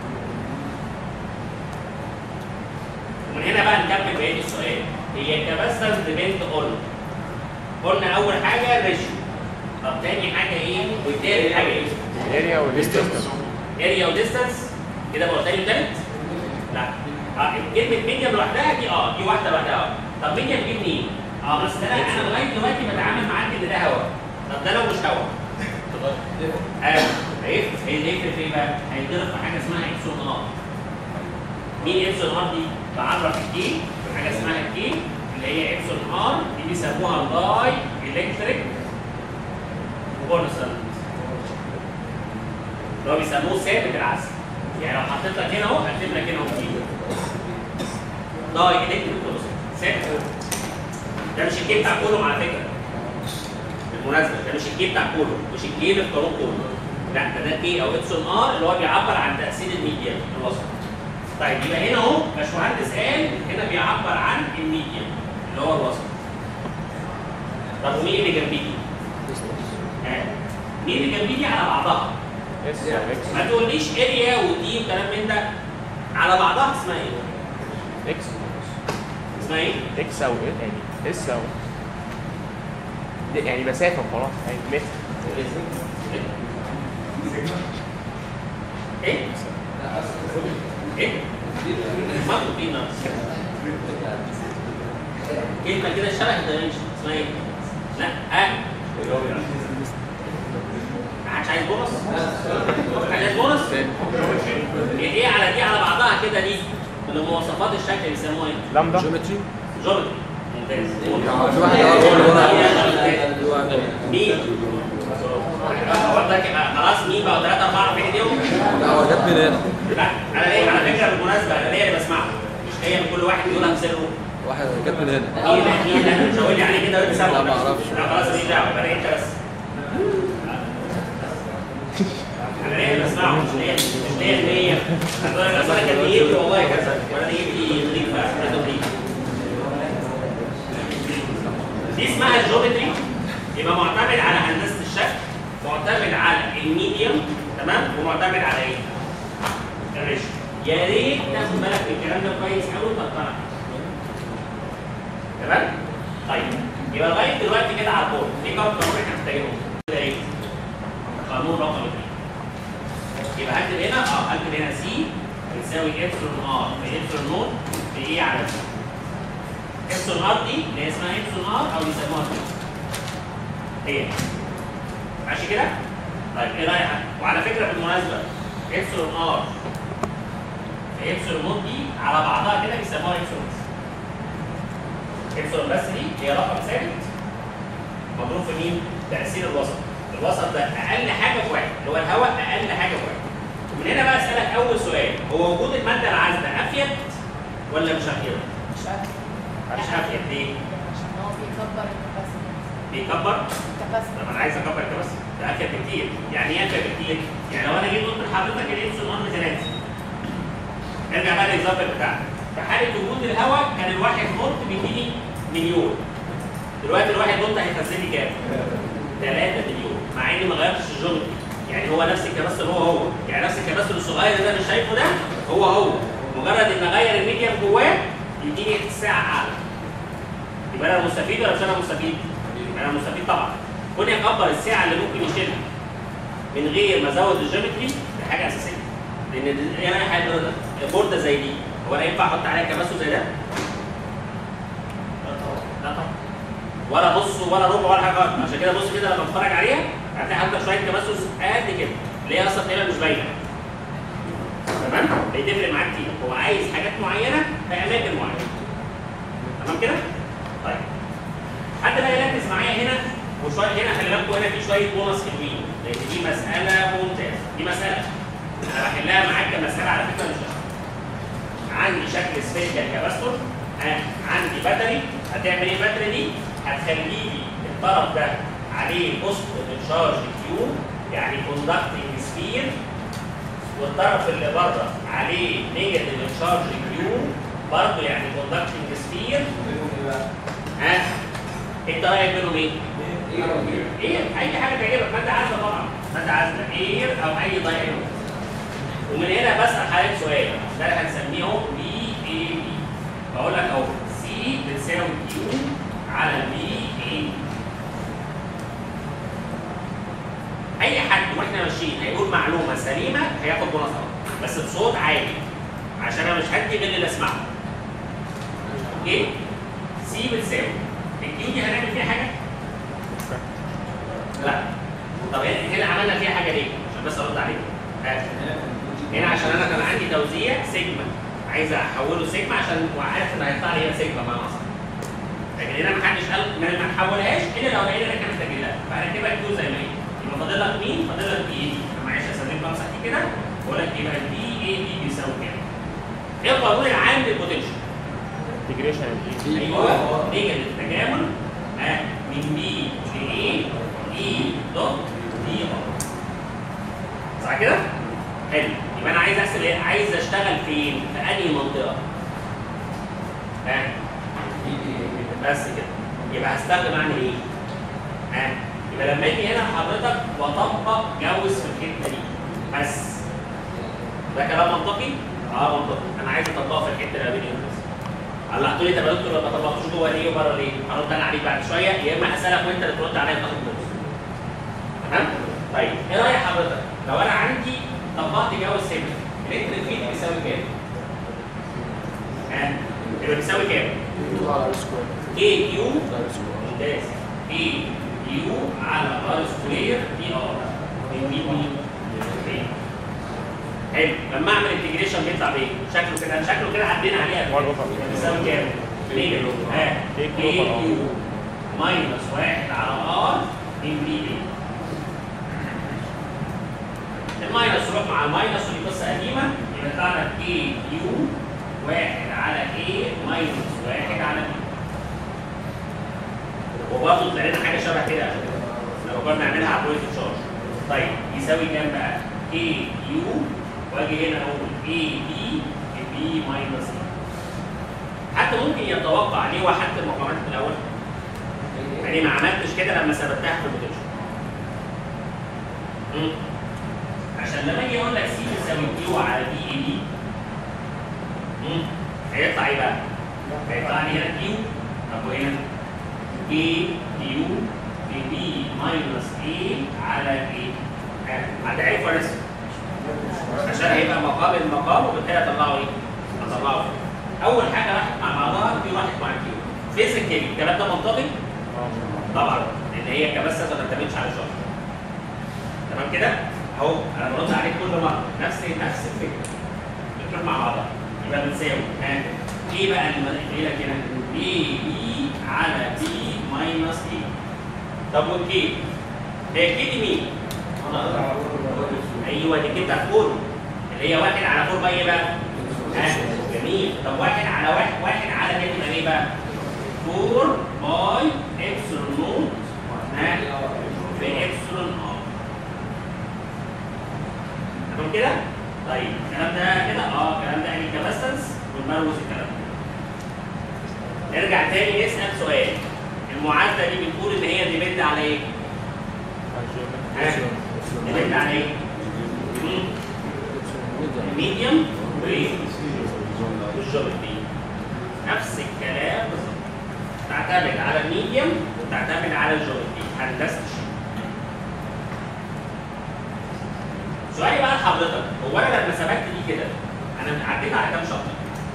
ومن هنا بقى نكمل بقيه السؤال هي الكباسرس ديبند اون قلنا اول حاجه ريشيو طب تاني حاجه ايه؟ والتالت حاجه ايه؟ اريا والديستنس اريا وديستانس كده بقى تاني وتالت؟ لا اه كلمة ميديم لوحدها دي اه دي واحدة لوحدها اه طب ميديم دي منين؟ اه بس ده لا انا لغاية دلوقتي بتعامل معاك ان ده هواء طب ده لو مش هواء اه هيفرق هيفرق في ايه بقى؟ هيتضرب في حاجة اسمها ابسون ار مين ابسون ار دي؟ بعرف الكي حاجة اسمها الكي اللي هي ابسون ار دي بيسموها اللاي الكتريك كونستانت اللي هو بيسموه ثابت العزم يعني لو حطيت لك هنا اهو هكتب لك هنا اهو كي داي الكتريك كونستانت ثابت ده مش الكي بتاع كولوم على فكره بالمناسبه ده مش الكي بتاع كولوم مش الكي اللي في قانون كولوم لا ده ده كي او ابسون ار اللي هو بيعبر عن تاثير الميديا الوسط طيب يبقى هنا اهو باشمهندس قال هنا بيعبر عن الميديا اللي هو الوسط طب ومين اللي جنبيه دي؟ ها؟ مين اللي جنبيه دي على بعضها؟ اس او اكس ما تقوليش اريا ودي وكلام من ده على بعضها اسمها ايه؟ اكس اسمها ايه؟ اكس او ايه يعني اس او دي يعني مسافه وخلاص يعني متر ايه؟ ايه؟ ماركو بينا كلمة كده شبه الدايمنشن اسمها ايه؟ لا اه ما حدش عايز بونص؟ حد عايز بونص؟ ايه على دي على بعضها كده دي اللي مواصفات الشكل بيسموها ايه؟ لامدا جيومتري جومتري ممتاز في واحد اه في واحد في واحد مين؟ هو ده كده خلاص مين بقى ثلاثة أربعة في إيديهم؟ لا هو جت من هنا لا أنا ليه على فكرة بالمناسبة أنا ليه اللي بسمعه مش هي كل واحد يقول أمثله واحد جت من هنا مين ده مين ده مش هقول لي عليه كده وأنت سامعه لا، ما أعرفش. لا خلاص ماليش دعوة أنا أنت بس أنا ليه اللي بسمعه مش ليه مش ليه النية أنا أصل أنا كان نيتي والله كذا وأنا نيتي نضيف بقى نضيف دي اسمها الجيومتري يبقى معتمد على هندسه الشكل معتمد على الميديوم تمام ومعتمد على ايه؟ الريشيو يا ريت تاخد بالك من الكلام ده كويس قوي وتقتنع تمام؟ طيب يبقى لغايه دلوقتي كده على البورد في كام قانون احنا محتاجينهم؟ ده ايه؟ قانون رقم اثنين يبقى هكتب هنا اه هكتب هنا سي بتساوي ابسلون ار في ابسلون نوت في ايه على سي ابسلون ار دي اللي هي اسمها ابسلون ار او بيسموها كده هي دي. ماشي كده؟ طيب ايه رايك؟ وعلى فكره بالمناسبه ابسلون ار في ابسلون نوت دي على بعضها كده بيسموها ابسلون ابسلون بس دي هي رقم ثابت مضروب في مين؟ تاثير الوسط الوسط ده اقل حاجه في واحد اللي هو الهواء اقل حاجه في واحد ومن هنا بقى اسالك اول سؤال هو وجود الماده العازله افيد ولا مش افيد؟ مش عارف مش افيد ليه؟ عشان هو بيكبر الكباسيتي بيكبر الكباسيتي طب انا عايز اكبر الكباسيتي ده افيد بكتير يعني ايه افيد بكتير؟ يعني لو انا جيت قلت لحضرتك الانسولين اون ثلاثه ارجع بقى للاكزامبل بتاعنا في حاله وجود الهواء كان الواحد فولت بيديني مليون دلوقتي الواحد فولت هيخزن لي كام؟ 3 مليون مع اني ما غيرتش الجيومتري يعني هو نفس الكباستور هو هو يعني نفس الكباستور الصغير اللي انا مش شايفه ده هو هو مجرد ان اغير الميديم جواه يديني الساعه اعلى يبقى انا مستفيد ولا مش انا مستفيد؟ يبقى انا مستفيد طبعا كوني اكبر الساعه اللي ممكن يشيلها من غير ما ازود الجيومتري دي حاجه اساسيه لان دي- ايه رايح حضرتك بورده زي دي هو انا ينفع احط عليها كباستور زي ده؟ لا طبعا ولا نص ولا ربع ولا حاجه خالص. عشان كده بص كده لما اتفرج عليها هتلاقي عندك شويه تمسس قد كده اللي هي اصلا تقريبا مش باينه تمام بتفرق معاك كتير هو عايز حاجات معينه في اماكن معينه تمام كده طيب حد بقى يركز معايا هنا وشويه هنا خلي بالكم هنا في شويه بونص حلوين لان دي مساله ممتازه دي مساله انا بحلها معاك كمساله على فكره مش أسهل. عندي شكل سفيريكال كباستور ها عندي باتري هتعمل ايه الباتري دي؟ هتخلي لي الطرف ده عليه بوست تشارج كيو يعني كوندكتنج سفير والطرف اللي بره عليه نيجاتيف تشارج كيو برضه يعني كوندكتنج سفير ها انت رايك بينهم ايه؟ ايه اي حاجه تعجبك ماده عازله طبعا ماده عازله اير او اي دايركت ومن هنا بسال حضرتك سؤال ده اللي هنسميه بي اي بي بقول لك اهو سي بتساوي كيو على بي اي اي حد واحنا ماشيين هيقول معلومه سليمه هياخد بونص أول. بس بصوت عالي عشان انا مش هدي غير اللي اسمعه اوكي سي بتساوي الكيو دي هنعمل فيها حاجه؟ لا طب هنا هنا عملنا فيها حاجه ليه؟ عشان بس ارد عليك هات. هنا عشان انا كان عندي توزيع سيجما عايز احوله سيجما عشان وعارف ان هيطلع لي هنا سيجما مع اصلا لكن هنا ما حدش قال ما ما نحولهاش الا لو لقينا ان احنا محتاجين لها فهنكتبها كيو زي ما هي يبقى فاضل لك مين؟ فاضل لك بي اي دي معلش استخدم بمسح دي كده واقول لك يبقى البي اي دي بيساوي كام؟ ايه القانون العام للبوتنشال؟ انتجريشن الاي ايوه نيجاتيف تكامل ها من بي ل اي اي دوت دي ار صح كده؟ حلو يبقى انا عايز احسب ايه؟ عايز اشتغل فين؟ في انهي منطقه؟ ها بس كده يبقى هستخدم اعمل ايه؟ ها يبقى لما اجي هنا حضرتك واطبق جوز في الحته دي بس ده كلام منطقي؟ اه منطقي انا عايز اطبقه في الحته اللي ما بين بس الله هتقول لي طب يا دكتور ما طبقتوش جوه ليه وبره ليه؟ هرد انا عليك بعد شويه يا اما هسالك وانت اللي ترد عليا وتاخد نص. تمام؟ طيب ايه راي حضرتك؟ لو انا عندي طبقت جو السيجما الكتريك فيلد بيساوي كام؟ ها؟ يبقى بيساوي كام؟ كيو على السكوير كي كيو على السكوير ممتاز كي كيو على ار سكوير دي ار من مين مين؟ حلو لما اعمل انتجريشن بيطلع بايه؟ شكله كده شكله كده عدينا عليها واحد اوفر بيساوي كام؟ نيجاتيف ها كي كي كيو على كيو ماينس واحد على ار ان بي اي الماينس يروح مع الماينس ودي قصه قديمه يبقى يطلع لك كي كيو واحد على اي ماينس واحد على بي وبرضه طلع لنا حاجه شبه كده عشان كده. لو كنا نعملها على بوينت تشارج طيب يساوي كام بقى؟ كي كيو واجي هنا اقول اي بي بي ماينس اي حتى ممكن يتوقع ليه وحدت المقامات في الاول؟ يعني ما عملتش كده لما ثبتها في البوتنشال. مم. عشان لما اجي اقول لك سي بتساوي كيو على بي اي دي مم. هيطلع ايه بقى؟ هيطلع لي هنا كيو طب وهنا كي كيو بي ماينس اي على اي هتعرف ولا لسه؟ عشان هيبقى مقام المقام وبالتالي هطلعه ايه؟ هطلعه اول حاجه راحت مع بعضها دي راحت مع كيو فيزيكالي الكلام ده منطقي؟ طبعا لان هي كبسه ما تعتمدش على الشرط تمام كده؟ اهو انا برد عليك كل مره نفس نفس الفكره بتروح مع بعضها يبقى بتساوي ها ايه بقى اللي مدخل لك هنا؟ اي بي على بي ماينس اي طب والكي هي كي دي مين؟ ايوه دي كده بتاعت فور اللي هي واحد على فور بقى ايه بقى؟ ها جميل طب واحد على واحد واحد على كده يبقى ايه بقى؟ 4 باي ابسلون نوت ها بابسلون ار تمام كده؟ طيب الكلام ده كده اه الكلام ده يعني كاباسنس ونمروز الكلام ده نرجع تاني نسال سؤال المعادله دي بتقول ان هي ديبند على ايه؟ ها؟ ديبند على ايه؟ مم. الميديوم وايه؟ والجومتري نفس الكلام بالظبط تعتمد على الميديوم وتعتمد على الجومتري هندسه الشيء سؤالي بقى لحضرتك هو انا لما سبقت دي كده انا عديت على كام شابتر؟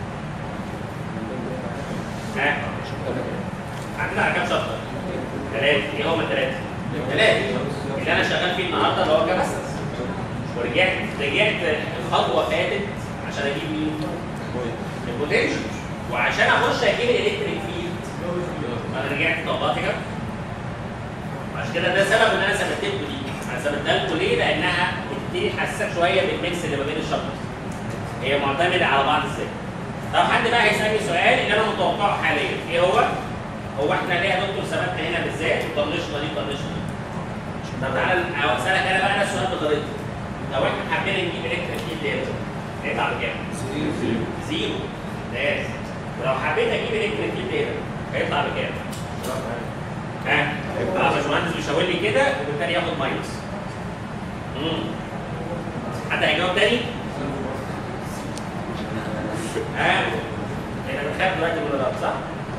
ها؟ عديت على كام شابتر؟ ثلاثة ايه هما الثلاثة؟ ثلاثة اللي انا شغال فيه النهارده اللي هو كاباسنس ورجعت رجعت خطوه فاتت عشان اجيب مين؟ البوتنشال وعشان اخش اجيب الالكتريك فيلد انا رجعت طبقت كده عشان كده ده سبب ان انا ثبتت لكم دي انا ثبتها لكم ليه؟ لانها بتبتدي تحسسك شويه بالميكس اللي ما بين الشابترز هي معتمده على بعض ازاي طب حد بقى هيسالني سؤال اللي انا متوقعه حاليا ايه هو؟ هو احنا ليه يا دكتور ثبتنا هنا بالذات وطنشنا دي وطنشنا دي؟ طب تعالى اسالك انا بقى نفس السؤال بطريقتي لو احنا حبينا نجيب الكتريك فيلد هنا هيطلع بكام؟ زيرو ممتاز ولو حبيت اجيب الكتريك فيلد هنا هيطلع بكام؟ ها؟ اه باشمهندس بيشاور لي كده وبالتالي ياخد ماينس. امم حد هيجاوب تاني؟ ها؟ احنا بنخاف دلوقتي من الرد صح؟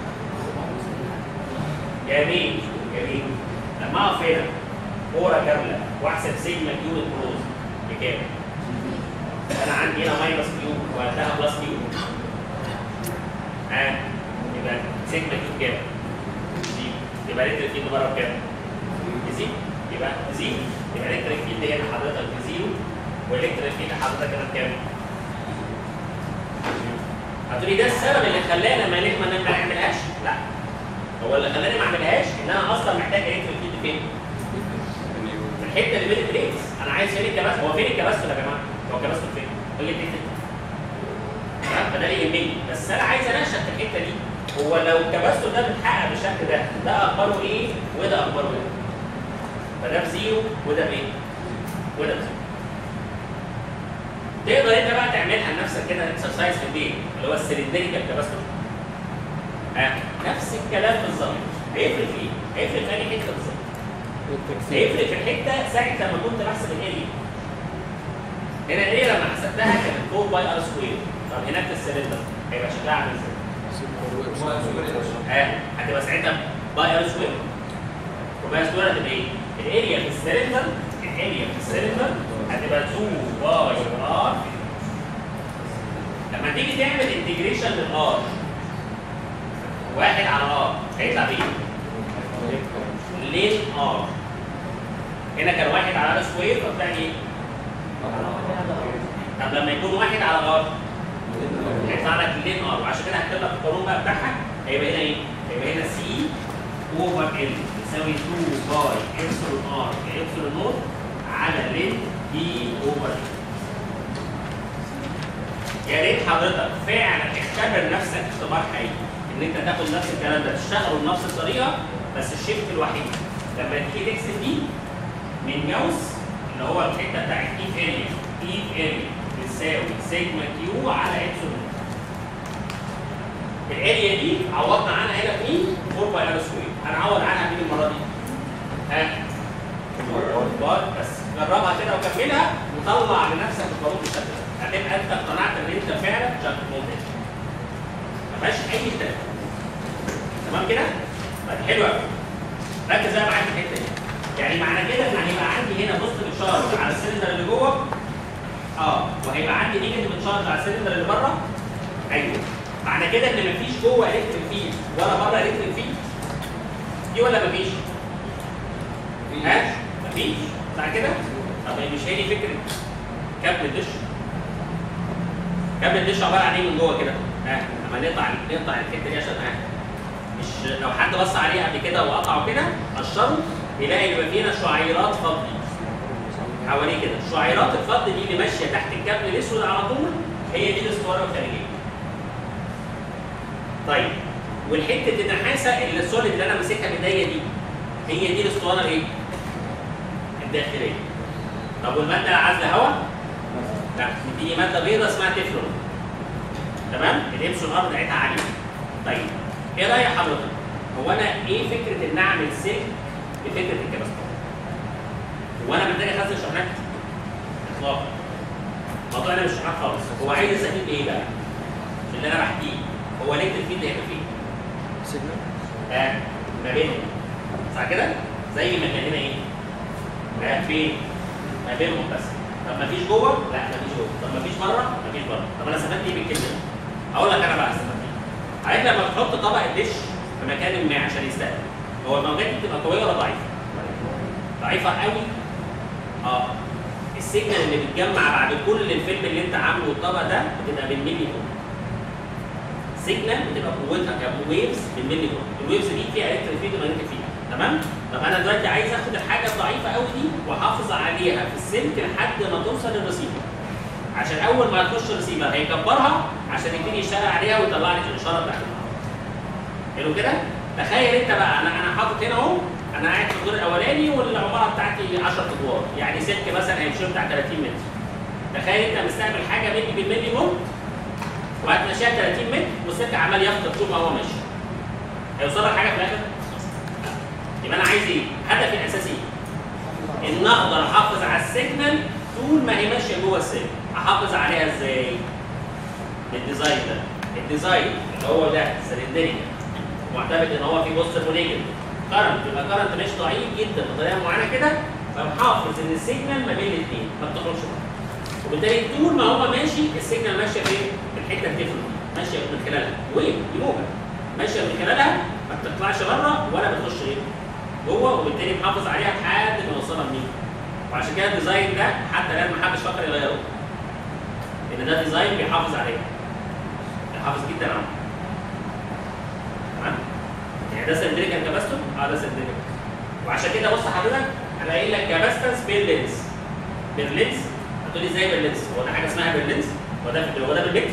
جميل جميل لما اقف هنا كوره كامله واحسب سيجما كيو الكروز بكام؟ انا عندي هنا ماينس كيو وقتها بلس كيو ها يبقى سيجما كيو كام؟ زيرو يبقى الكتريك فيلد بره بكام؟ بزيرو يبقى زيرو يبقى الكتريك فيلد هنا حضرتك بزيرو والالكتريك فيلد حضرتك هنا بكام؟ هتقولي ده السبب اللي خلانا ما نعمل- ما نعملهاش؟ لا هو اللي خلاني ما اعملهاش ان انا اصلا محتاج الكتريك فيلد فين؟ في الحته اللي بين البليتس انا عايز فين الكباستور هو فين الكباستور يا جماعه؟ هو الكباستور فين؟ هي دي الحته تمام؟ فده اللي يهمني بس انا عايز انشط في الحته دي هو لو الكباستور ده بيتحقق بالشكل ده ده اخباره ايه وده اخباره ايه؟ فده بزيرو وده بايه؟ وده بزيرو تقدر انت بقى تعملها لنفسك كده اكسرسايز في البيت اللي هو السلندريكال كباستور ها نفس الكلام بالظبط هيفرق في ايه؟ هيفرق في انهي حته بالظبط؟ هيفرق في الحته ساعه لما كنت بحسب الاريا هنا الاريا لما حسبتها كانت 4 باي ار سكوير طب هناك في السلندر هيبقى شكلها عامل ازاي؟ ها هتبقى ساعتها باي ار سكوير وباي سكوير هتبقى ايه؟ الاريا في السلندر الاريا في السلندر هتبقى 2 باي ار لما تيجي تعمل انتجريشن للار واحد على ار هيطلع بايه؟ لين ار هنا كان واحد على ار سكوير فبتاع ايه؟ طب لما يكون واحد على ار هيطلع لك لين ار وعشان كده هكتب لك القانون بقى بتاعها هيبقى هنا ايه؟ هيبقى هنا سي اوفر ال يساوي 2 باي ابسلون ار ابسلون نوت على لين دي اوفر يا ريت حضرتك فعلا اختبر نفسك اختبار حقيقي ان انت تاخد نفس الكلام ده تشتغله بنفس الطريقه بس الشيفت الوحيد لما تيجي تكسب دي من جوز اللي هو الحته بتاعت ايف اريا ايف اريا بتساوي سيجما كيو على ابسلون الاريا دي عوضنا عنها هنا في مين؟ 4 باي ار سكوير هنعوض عنها مين المره دي؟ ها؟ بار بس جربها كده وكملها وطلع لنفسك القانون بالشكل ده هتبقى انت اقتنعت ان انت فعلا شكل ممتاز ما فيهاش اي اختلاف تمام كده؟ طيب حلو قوي ركز بقى معايا في الحته دي يعني معنى كده ان هيبقى عندي هنا بوزيتيف تشارج على السلندر اللي جوه اه وهيبقى عندي نيجاتيف تشارج على السلندر اللي بره ايوه معنى كده ان مفيش جوه الكتريك فيلد ولا بره الكتريك فيلد دي ولا مفيش؟ ها؟ مفيش صح كده؟ طب مش هي دي فكره كابل الدش كابل الدش عباره عن ايه من جوه كده؟ ها؟ لما نقطع نقطع الحته دي عشان ها مش لو حد بص عليه قبل كده وقطعه كده قشره يلاقي بيبقى فينا شعيرات فضي حواليه كده شعيرات الفض دي اللي ماشيه تحت الكابل الاسود على طول هي دي الاسطوانه الخارجيه طيب والحته النحاسه اللي السوليد اللي انا ماسكها بايديا دي هي دي الاسطوانه الايه؟ الداخليه طب والماده اللي عازله هواء؟ لا دي ماده بيضاء اسمها تeflon تمام؟ الابسون ار بتاعتها عاليه طيب ايه راي حضرتك؟ هو انا ايه فكره ان اعمل سلك بفكره الكباستور؟ هو انا محتاج اخزن شحنات؟ اطلاقا الموضوع انا مش شحنات خالص هو عايز يستفيد بايه بقى؟ اللي انا بحكيه هو الكتريك فيلد هيبقى فين؟ سيجنال ها ما بينهم صح كده؟ زي ما كان هنا ايه؟ ها فين؟ ما بينهم بس طب ما فيش جوه؟ لا ما فيش جوه طب ما فيش بره؟ ما فيش بره طب انا استفدت ايه بالكلمه دي؟ اقول لك انا بقى استفدت ايه؟ عارف لما تحط طبق الدش في مكان ما عشان يستقبل هو الموجات دي بتبقى قويه ولا ضعيفه؟ ضعيفه قوي اه السيجنال اللي بتجمع بعد كل الفيلم اللي انت عامله والطبق ده بتبقى بالملي فولت سيجنال بتبقى قوتها كويفز بالملي فولت الويفز دي فيها الكتريك فيلد ومagnetic فيلد تمام طب انا دلوقتي عايز اخد الحاجه الضعيفه قوي دي واحافظ عليها في السلك لحد ما توصل للريسيفر عشان اول ما تخش الريسيفر هيكبرها عشان يبتدي يشتغل عليها ويطلع لي الاشاره بتاعتها حلو كده تخيل انت بقى انا انا حاطط هنا اهو انا قاعد في الدور الاولاني والعماره بتاعتي 10 ادوار يعني سلك مثلا هيمشي بتاع 30 متر تخيل انت مستقبل حاجه ملي بالملي فولت وهتمشيها 30 متر والسلك عمال يفقد طول ما هو ماشي هيوصل لك حاجه في الاخر؟ يبقى انا عايز ايه؟ هدفي الاساسي ايه؟ ان اقدر احافظ على السيجنال طول ما هي ماشيه جوه السلك احافظ عليها ازاي؟ بالديزاين ده الديزاين اللي هو ده سلندريكال معتمد ان هو في بوزيتيف ونيجاتيف كرنت يبقى كرنت مش ضعيف جدا بطريقه معينه كده فمحافظ ان السيجنال ما بين الاثنين ما بتخرجش بره وبالتالي طول ما هو ماشي السيجنال ماشيه فين؟ في الحته التفل دي ماشيه من خلالها وين؟ دي موجه ماشيه من خلالها ما بتطلعش بره ولا بتخش ايه؟ جوه وبالتالي محافظ عليها لحد ما يوصلها منين؟ وعشان كده الديزاين ده حتى الان ما حدش فكر يغيره لان ده ديزاين بيحافظ عليها بيحافظ جدا عنه تمام؟ يعني ده سلندريكال كاباستور اه ده سلندريكال وعشان كده بص حضرتك انا قايل لك كاباستنس باللينز باللينز هتقول لي ازاي باللينز هو ده حاجه اسمها باللينز هو ده هو ده بالمتر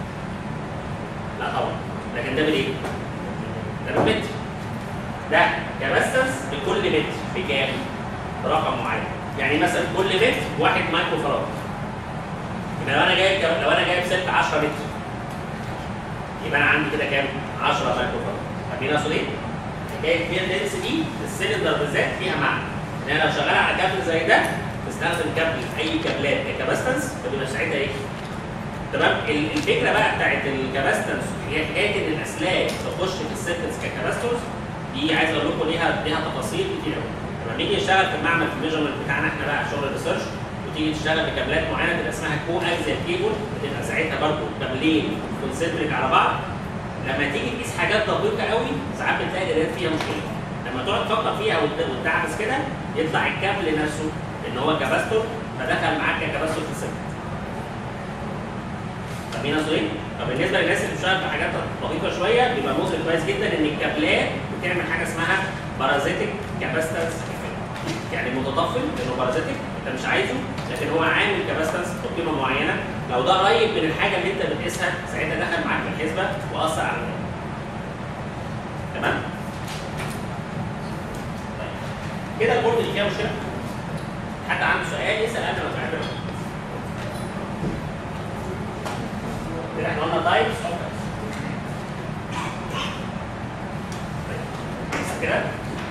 لا طبعا لكن ده بالايه؟ ده بالمتر ده كاباستنس بكل متر بكام؟ برقم معين يعني مثلا كل متر واحد مايكرو فراد يبقى لو انا جايب لو انا جايب سلك 10 متر يبقى انا عندي كده كام؟ 10 مايكرو فراد فاهمين اقصد ايه؟ حكايه فيها اللينس دي السلندر بالذات فيها معنى ان انا لو شغال على كابل زي ده بستخدم كابل اي كابلات ككاباستنس فبيبقى ساعتها ايه؟ تمام ال- الفكره بقى بتاعت الكاباستنس هي حكايه ان الاسلاك تخش في السيركتس ككاباستورز دي عايز اقول لكم ليها ليها تفاصيل كتير قوي لما نيجي نشتغل في المعمل في الميجرمنت بتاعنا احنا بقى شغل الريسيرش وتيجي تشتغل بكابلات معينه تبقى اسمها كو اكزيال كيبل بتبقى ساعتها برضه كابلين كونسنتريك على بعض لما تيجي تقيس حاجات دقيقه قوي ساعات بتلاقي القرايات فيها مشكله لما تقعد تفكر فيها وت- وتدعبس كده يطلع الكابل نفسه ان هو كاباستور فدخل معاك كاباستور في السيركت فاهمين قصدي ايه؟ طب بالنسبه للناس اللي بتشتغل في حاجات دقيقه شويه بيبقى مظهر كويس جدا ان الكابلات بتعمل حاجه اسمها بارازيتك كاباستنس يعني متطفل لانه بارازيتك انت مش عايزه لكن هو عامل كاباستنس بقيمه معينه لو ده قريب من الحاجه اللي انت بتقيسها ساعتها دخل معاك في الحسبه واثر على الناتج. تمام؟ طيب. كده البورد اللي فيها مشكله حد عنده سؤال يسال قبل ما تعمله كده احنا قلنا تايبس كده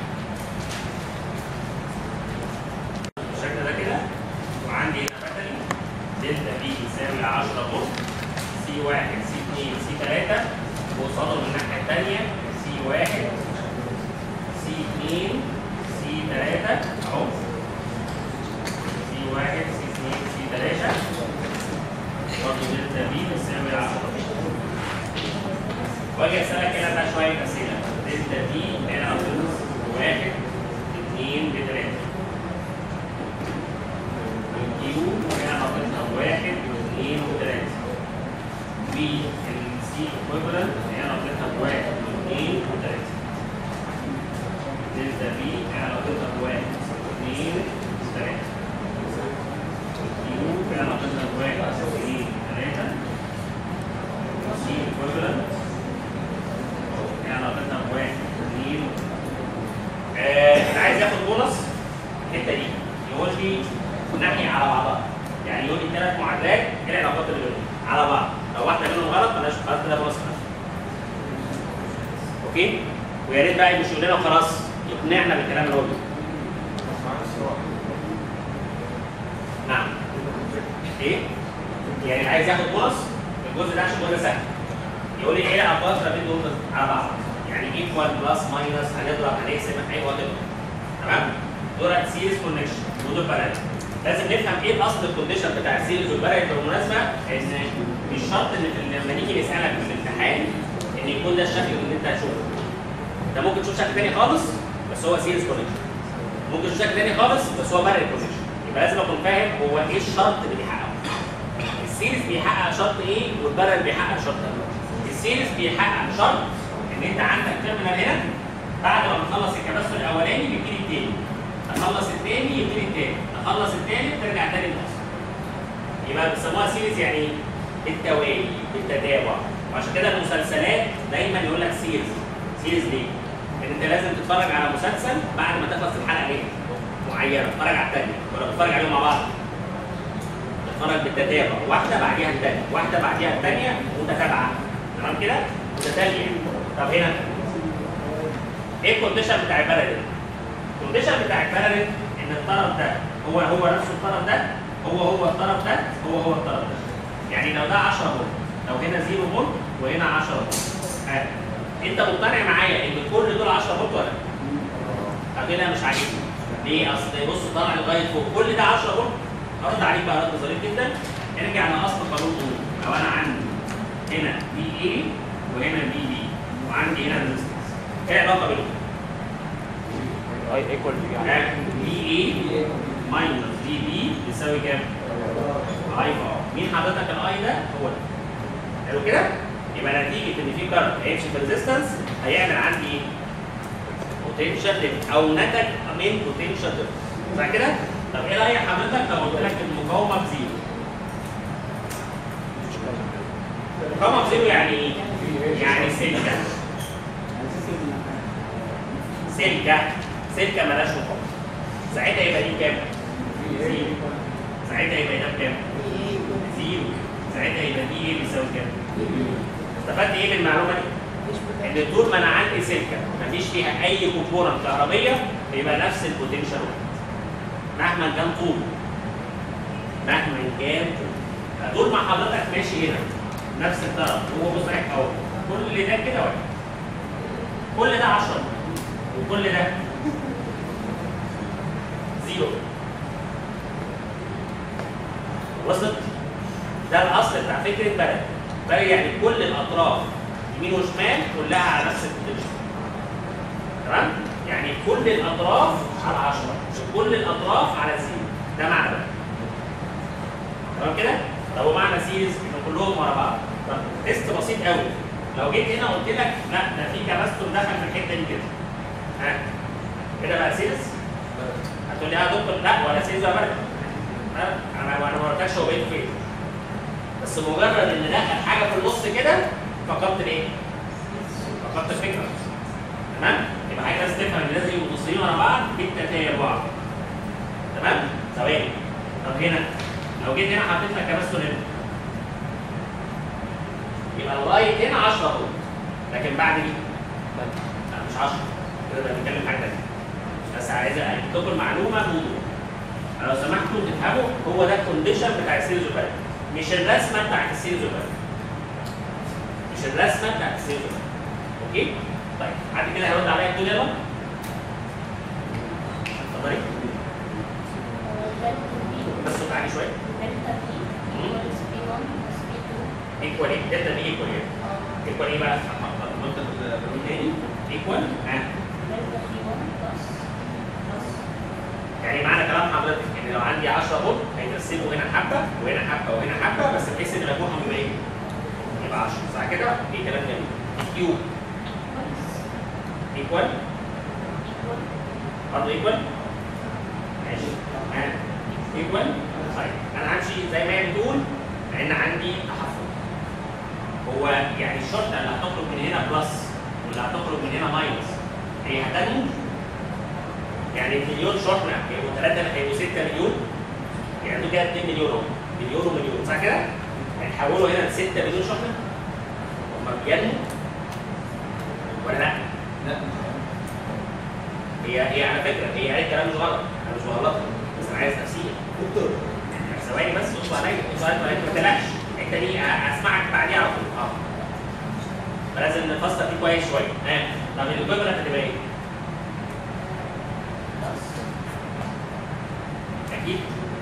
بالشكل ده كده وعندي هنا باتري دلتا بي يساوي 10 فولت سي 1 سي 2 سي 3 وقصاده من الناحيه الثانيه سي 1 سي 2 سي 3 اهو سي 1 سي 2 سي 3 برضه دلتا بي بتساوي 10 واجي اسالك هنا بقى شويه اسئله دلتا بي هنا هتنقص واحد اثنين بثلاثه والكيو هنا حاططها واحد واثنين وثلاثه في السي ايكويفالنت هنا حاططها واحد واثنين وثلاثه علاقتها بواحد اثنين ثلاثة كيو في علاقتها بواحد اثنين ثلاثة سي equivalent في علاقتها بواحد اثنين آه، اللي عايز ياخد بونص الحته دي يقول لي ناحية على بعضها يعني يقول لي ثلاث معادلات ايه العلاقات اللي بينهم على بعض لو واحده منهم غلط مالهاش خلاص كده بونص خلاص اوكي ويا ريت بقى مش يقول لنا خلاص يقنعنا بالكلام اللي هو بيقوله نعم ايه يعني عايز ياخد بونص الجزء ده عشان الجزء ده سهل يقول لي ايه العلاقات ما بين دول على بعض يعني ايكوال بلس ماينس هنضرب هنقسم هنعيد وات تمام دول سيريز كونكشن ودول باراليل لازم نفهم ايه الاصل الكونديشن بتاع السيريز والباراليل بالمناسبه ان مش شرط ان في لما نيجي نسالك في الامتحان ان يكون ده الشكل اللي انت هتشوفه انت ممكن تشوف شكل تاني خالص بس هو سيريز كونكشن ممكن تشوف شكل تاني خالص بس هو باراليل كونكشن يبقى لازم اكون فاهم هو ايه الشرط اللي بيحققه السيريز بيحقق شرط ايه والباراليل بيحقق شرط ايه السيريز بيحقق شرط ان انت عندك تيرمينال هنا بعد ما بتخلص الكباستور الاولاني بيبتدي التاني اخلص التاني يبتدي التاني اخلص التاني ترجع تاني للاصل يبقى بيسموها سيريز يعني ايه؟ بالتوالي بالتتابع وعشان كده المسلسلات دايما يقول لك سيريز سيريز ليه؟ لان انت لازم تتفرج على مسلسل بعد ما تخلص الحلقه ايه؟ معينه تتفرج على الثانيه ولا تتفرج عليهم مع بعض تتفرج بالتتابع واحده بعديها الثانيه واحده بعديها الثانيه متتابعه تمام كده؟ متتاليه طب هنا ايه الكونديشن بتاع البلد الكونديشن بتاع البلد ان الطرف ده هو هو نفس الطرف ده هو هو الطرف ده هو هو الطرف ده يعني لو ده 10 فولت لو هنا 0 فولت وهنا 10 فولت ها انت مقتنع معايا ان كل دول 10 فولت ولا لا؟ طب هنا مش عاجبني ليه؟ اصل بص طالع لغايه فوق كل ده 10 فولت ارد عليك بقى رد ظريف جدا ارجع لاصل قانون اوم لو انا عندي هنا في اي وهنا في بي وعندي هنا ريزستنس ايه العلاقه بينهم؟ اي ايكوال في اي ماينس في بي بيساوي كام؟ اي ار مين حضرتك الاي ده؟ هو ده حلو كده؟ يبقى نتيجه ان في كارت هيمشي في ريزيستنس هيعمل عندي ايه؟ بوتنشال ليفت او نتج من بوتنشال ليفت صح كده؟ طب ايه راي حضرتك لو قلت لك المقاومه بزيرو؟ المقاومه بزيرو يعني ايه؟ يعني سلكه سلكه سلكه مالهاش مقاومه ساعتها يبقى دي كام؟ زيرو ساعتها يبقى ده بكام؟ زيرو ساعتها يبقى دي ايه بيساوي كام؟ استفدت ايه من المعلومه دي؟ ان طول ما انا عندي سلكه مفيش فيها اي كومبوننت كهربيه بيبقى نفس البوتنشال واحد مهما كان طوله مهما كان طوله طول ما حضرتك ماشي هنا نفس الطرف هو بص عليك اهو كل ده كده واحد كل ده 10 وكل ده زيرو وصلت ده الاصل بتاع فكره بلد بلد يعني كل الاطراف يمين وشمال كلها على نفس البوتنشال تمام يعني كل الاطراف على 10 كل الاطراف على زيرو ده معنى بلد تمام كده طب ومعنى سيريز ان كلهم ورا بعض طب تيست بسيط قوي لو جيت هنا قلت لك لا ده في كباستور دخل في الحته دي كده ها كده بقى سيريز هتقول لي اه يا دكتور لا ولا سيريز ولا برد ها انا انا ما قلتلكش هو بقيت فين بس مجرد ان دخل حاجه في النص كده فقدت الايه؟ فقدت الفكره تمام؟ يبقى حاجه لازم تفهم ان لازم يبقوا متصلين ورا بعض بالتتابع تمام؟ ثواني طب هنا لو جيت هنا حطيت لك كباستور هنا يبقى لغايه هنا 10 فولت لكن بعد دي لا مش 10 كده ده بنتكلم حاجه ثانيه بس عايز اكتب لكم المعلومه بوضوح لو سمحتوا تفهموا هو ده الكونديشن بتاع السيريز اوبريت مش الرسمه بتاعت السيريز اوبريت مش الرسمه بتاعت السيريز اوبريت اوكي طيب حد كده هيرد عليا الدنيا يلا اتفضلي بس صوت عالي شويه ايكوال ايه دلتا دي ايكوال ايه ايكوال ايه بقى ممكن تقول تاني ايكوال ها يعني معنى كلام حضرتك ان لو عندي 10 فولت هيتقسموا هنا حبه وهنا حبه وهنا حبه بس بحيث ان مجموعهم يبقى ايه؟ يبقى 10 صح كده؟ ايه كلام جميل كيو ايكوال برضه ايكوال ماشي ها ايكوال طيب انا همشي زي ما هي بتقول لان عندي تحفظ هو يعني الشرطه اللي هتخرج من هنا بلس واللي هتخرج من هنا ماينس هي هتنمو يعني مليون شحنه هيبقوا ثلاثه هيبقوا 6 مليون يعني دول كده 2 مليون اهو مليون ومليون صح كده؟ هيتحولوا هنا ل 6 مليون شحنه هم بينمو ولا لا؟ لا هي هي على فكره هي قالت كلام مش غلط انا مش بغلطها بس انا عايز تفسير دكتور ثواني بس اصبر عليا اصبر عليا ما تقلقش انت دي اسمعك بعديها على طول اه فلازم نفسر فيه كويس شويه ها طب الايكويفالنت هتبقى ايه؟ اكيد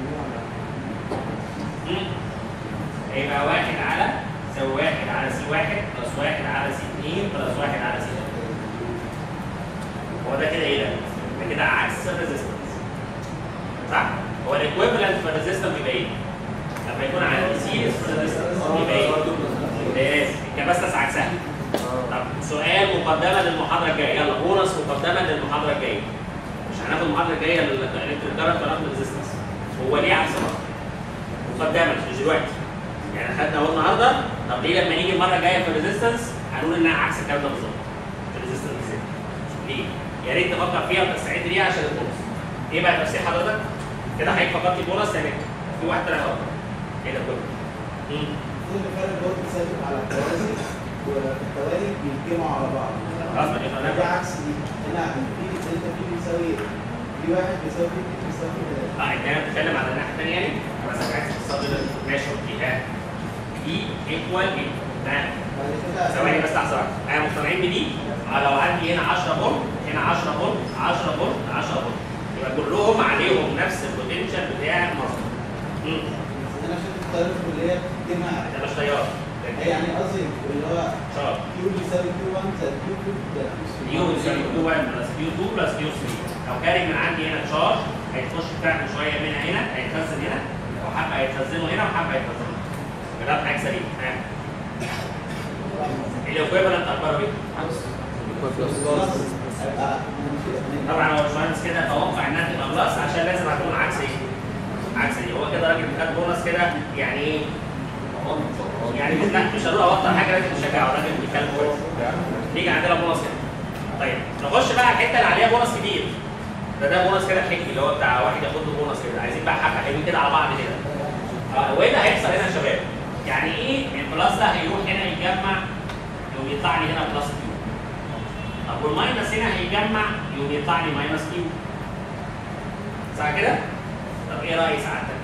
مم. هيبقى واحد على يساوي واحد على سي واحد بلس واحد على سي اثنين بلس واحد على سي ثلاثة. هو ده كده ايه ده؟ ده كده عكس الريزيستنس صح؟ هو الايكويفالنت في الريزيستنس بيبقى ايه؟ لما يكون عندي سيريز في الريزيستنس بيبقى ايه؟ ممتاز الكباستس عكسها طب سؤال مقدمه للمحاضره الجايه يلا بونص مقدمه للمحاضره الجايه مش هناخد المحاضره الجايه الالكتريك كارنت ولا الريزيستنس هو ليه عكس بعض؟ مقدمه مش دلوقتي يعني خدنا اهو النهارده طب ليه لما نيجي المره الجايه في الريزيستنس هنقول انها عكس الكلام ده بالظبط في الريزيستنس بالذات ليه؟ يا ريت تفكر فيها وتستعد ليها عشان البونص ايه بقى تفسير حضرتك؟ كده حضرتك فكرت بونص يعني في واحد طلع غلط كده كله مم. المفروض الفرق برضه ثابت على التوازي والتوالي بيتجمعوا على بعض خلاص ما دي ده فهمناها. عكس دي هنا في انت في بيساوي في واحد بيساوي في بيساوي في اه انت هنا بتتكلم على الناحيه الثانيه يعني انا بس عايز الصدر ماشي اوكي ها دي ايكوال ايه تمام بعد كده ثواني بس لحظه واحدة. انا مقتنعين بدي اه لو عندي هنا 10 فولت هنا 10 فولت 10 فولت 10 فولت يبقى كلهم عليهم نفس البوتنشال بتاع المصدر امم انا شفت الطريقه الكليه بتجمع ده مش تيار هي يعني قصدي اللي هو شرط كيو بيساوي كيو 1 زائد كيو 2 زائد يو يساوي كيو 1 بلس كيو 2 بلس كيو 3 لو خارج من عندي هنا تشارج هيخش فعلا شويه منها هنا هيتخزن هنا وحبه هيتخزنوا هنا وحبه هيتخزنوا هنا ده حاجه سليم ها الايكويفالنت اخباره ايه؟ طبعا هو الباشمهندس كده توقع انها تبقى بلس عشان لازم هتكون عكس ايه؟ عكس دي هو كده راجل خد بونص كده يعني ايه؟ يعني مش لا مش هنقول اوطر حاجه لازم تشجعه راجل بيتكلم كويس نيجي عندنا بونص كده طيب نخش بقى الحته اللي عليها بونص كتير ده ده بونص كده حكي اللي هو بتاع واحد ياخد له بونص كده عايزين بقى حبه حلوين كده على بعض كده اه وايه اللي هيحصل هنا يا شباب؟ يعني ايه البلس ده هيروح هنا يتجمع يقوم يطلع لي هنا بلس كيو طب والماينس هنا هيجمع يقوم يطلع لي ماينس كيو صح كده؟ طب ايه رأي سعادتك؟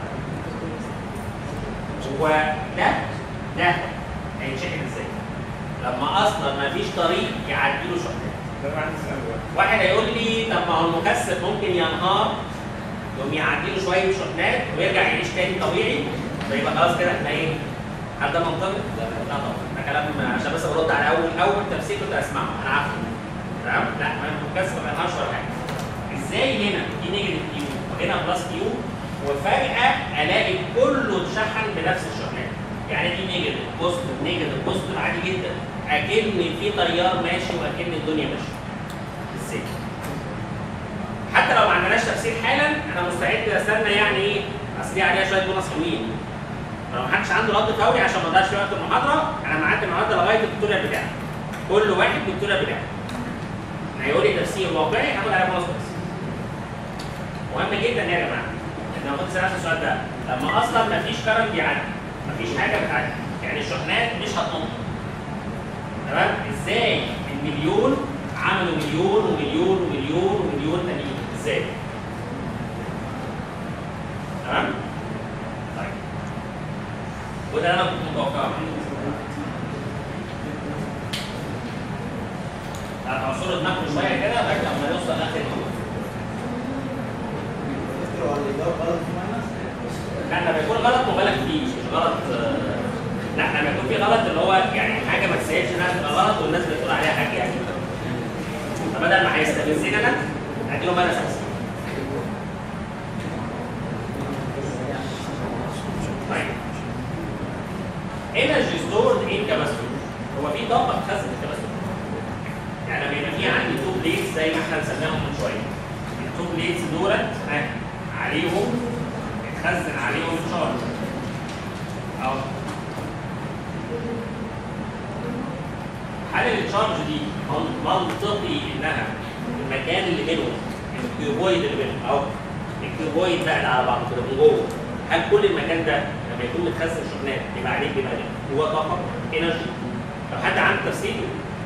هو ده ده هيتشحن ازاي؟ لما اصلا ما فيش طريق يعدي له شحنات واحد هيقول لي طب ما هو المكثف ممكن ينهار يقوم يعدي له شويه شحنات ويرجع يعيش تاني طبيعي فيبقى خلاص كده احنا ايه؟ هل ده منطقي؟ لا لا طبعا ده كلام عشان بس برد على اول اول تفسير كنت اسمعه انا عارفه تمام؟ لا ما المكثف ما ينهارش ولا حاجه ازاي هنا دي نيجاتيف كيو وهنا بلس كيو وفجاه الاقي كله اتشحن بنفس الشحنات يعني دي نيجاتيف بوزيتيف نيجاتيف بوزيتيف عادي جدا اكن في تيار ماشي واكن الدنيا ماشيه ازاي؟ حتى لو ما عندناش تفسير حالا انا مستعد استنى يعني ايه اصل دي عليها شويه بونص حلوين فلو ما حدش عنده رد فوري عشان ما نضيعش وقت المحاضره انا معدي النهارده لغايه التوتوريال بتاعي كل واحد بالتوتوريال بتاعه هيقول لي تفسير واقعي هاخد عليه بونص بس مهم جدا يا جماعه ان لو كنت سالت السؤال ده لما اصلا ما فيش كرنت بيعدي ما فيش حاجه بتعدي يعني الشحنات مش هتنط تمام ازاي المليون عملوا مليون ومليون ومليون ومليون تانيين ازاي تمام طيب وده اللي انا كنت متوقعه هتعصروا دماغكم شويه كده لغايه لما نوصل لاخر الموضوع تفتكروا على الإجابة غلط في ماينس؟ لا لما يكون غلط مبالغ فيه مش غلط آه، لا لما يكون في غلط اللي هو يعني حاجه ما تستاهلش انها تبقى غلط والناس بتقول عليها حاجه يعني فبدل ما هيستفزني انا اديله مال اساسي طيب انرجي ستورد ان كاباسيتور هو في طاقه بتخزن في الكاباسيتور يعني لما يبقى في عندي تو بليتس زي ما احنا رسمناهم من شويه التو الستيتس دولت ها عليهم اتخزن عليهم تشارج اهو هل التشارج دي من- منطقي انها المكان اللي بينهم الكيوبويد اللي بينهم اهو الكيوبويد بقى اللي على بعضه كده من جوه هل كل المكان ده لما يكون متخزن شحنات يبقى عليه بيبقى جواه طاقه انرجي لو حد عنده تفسير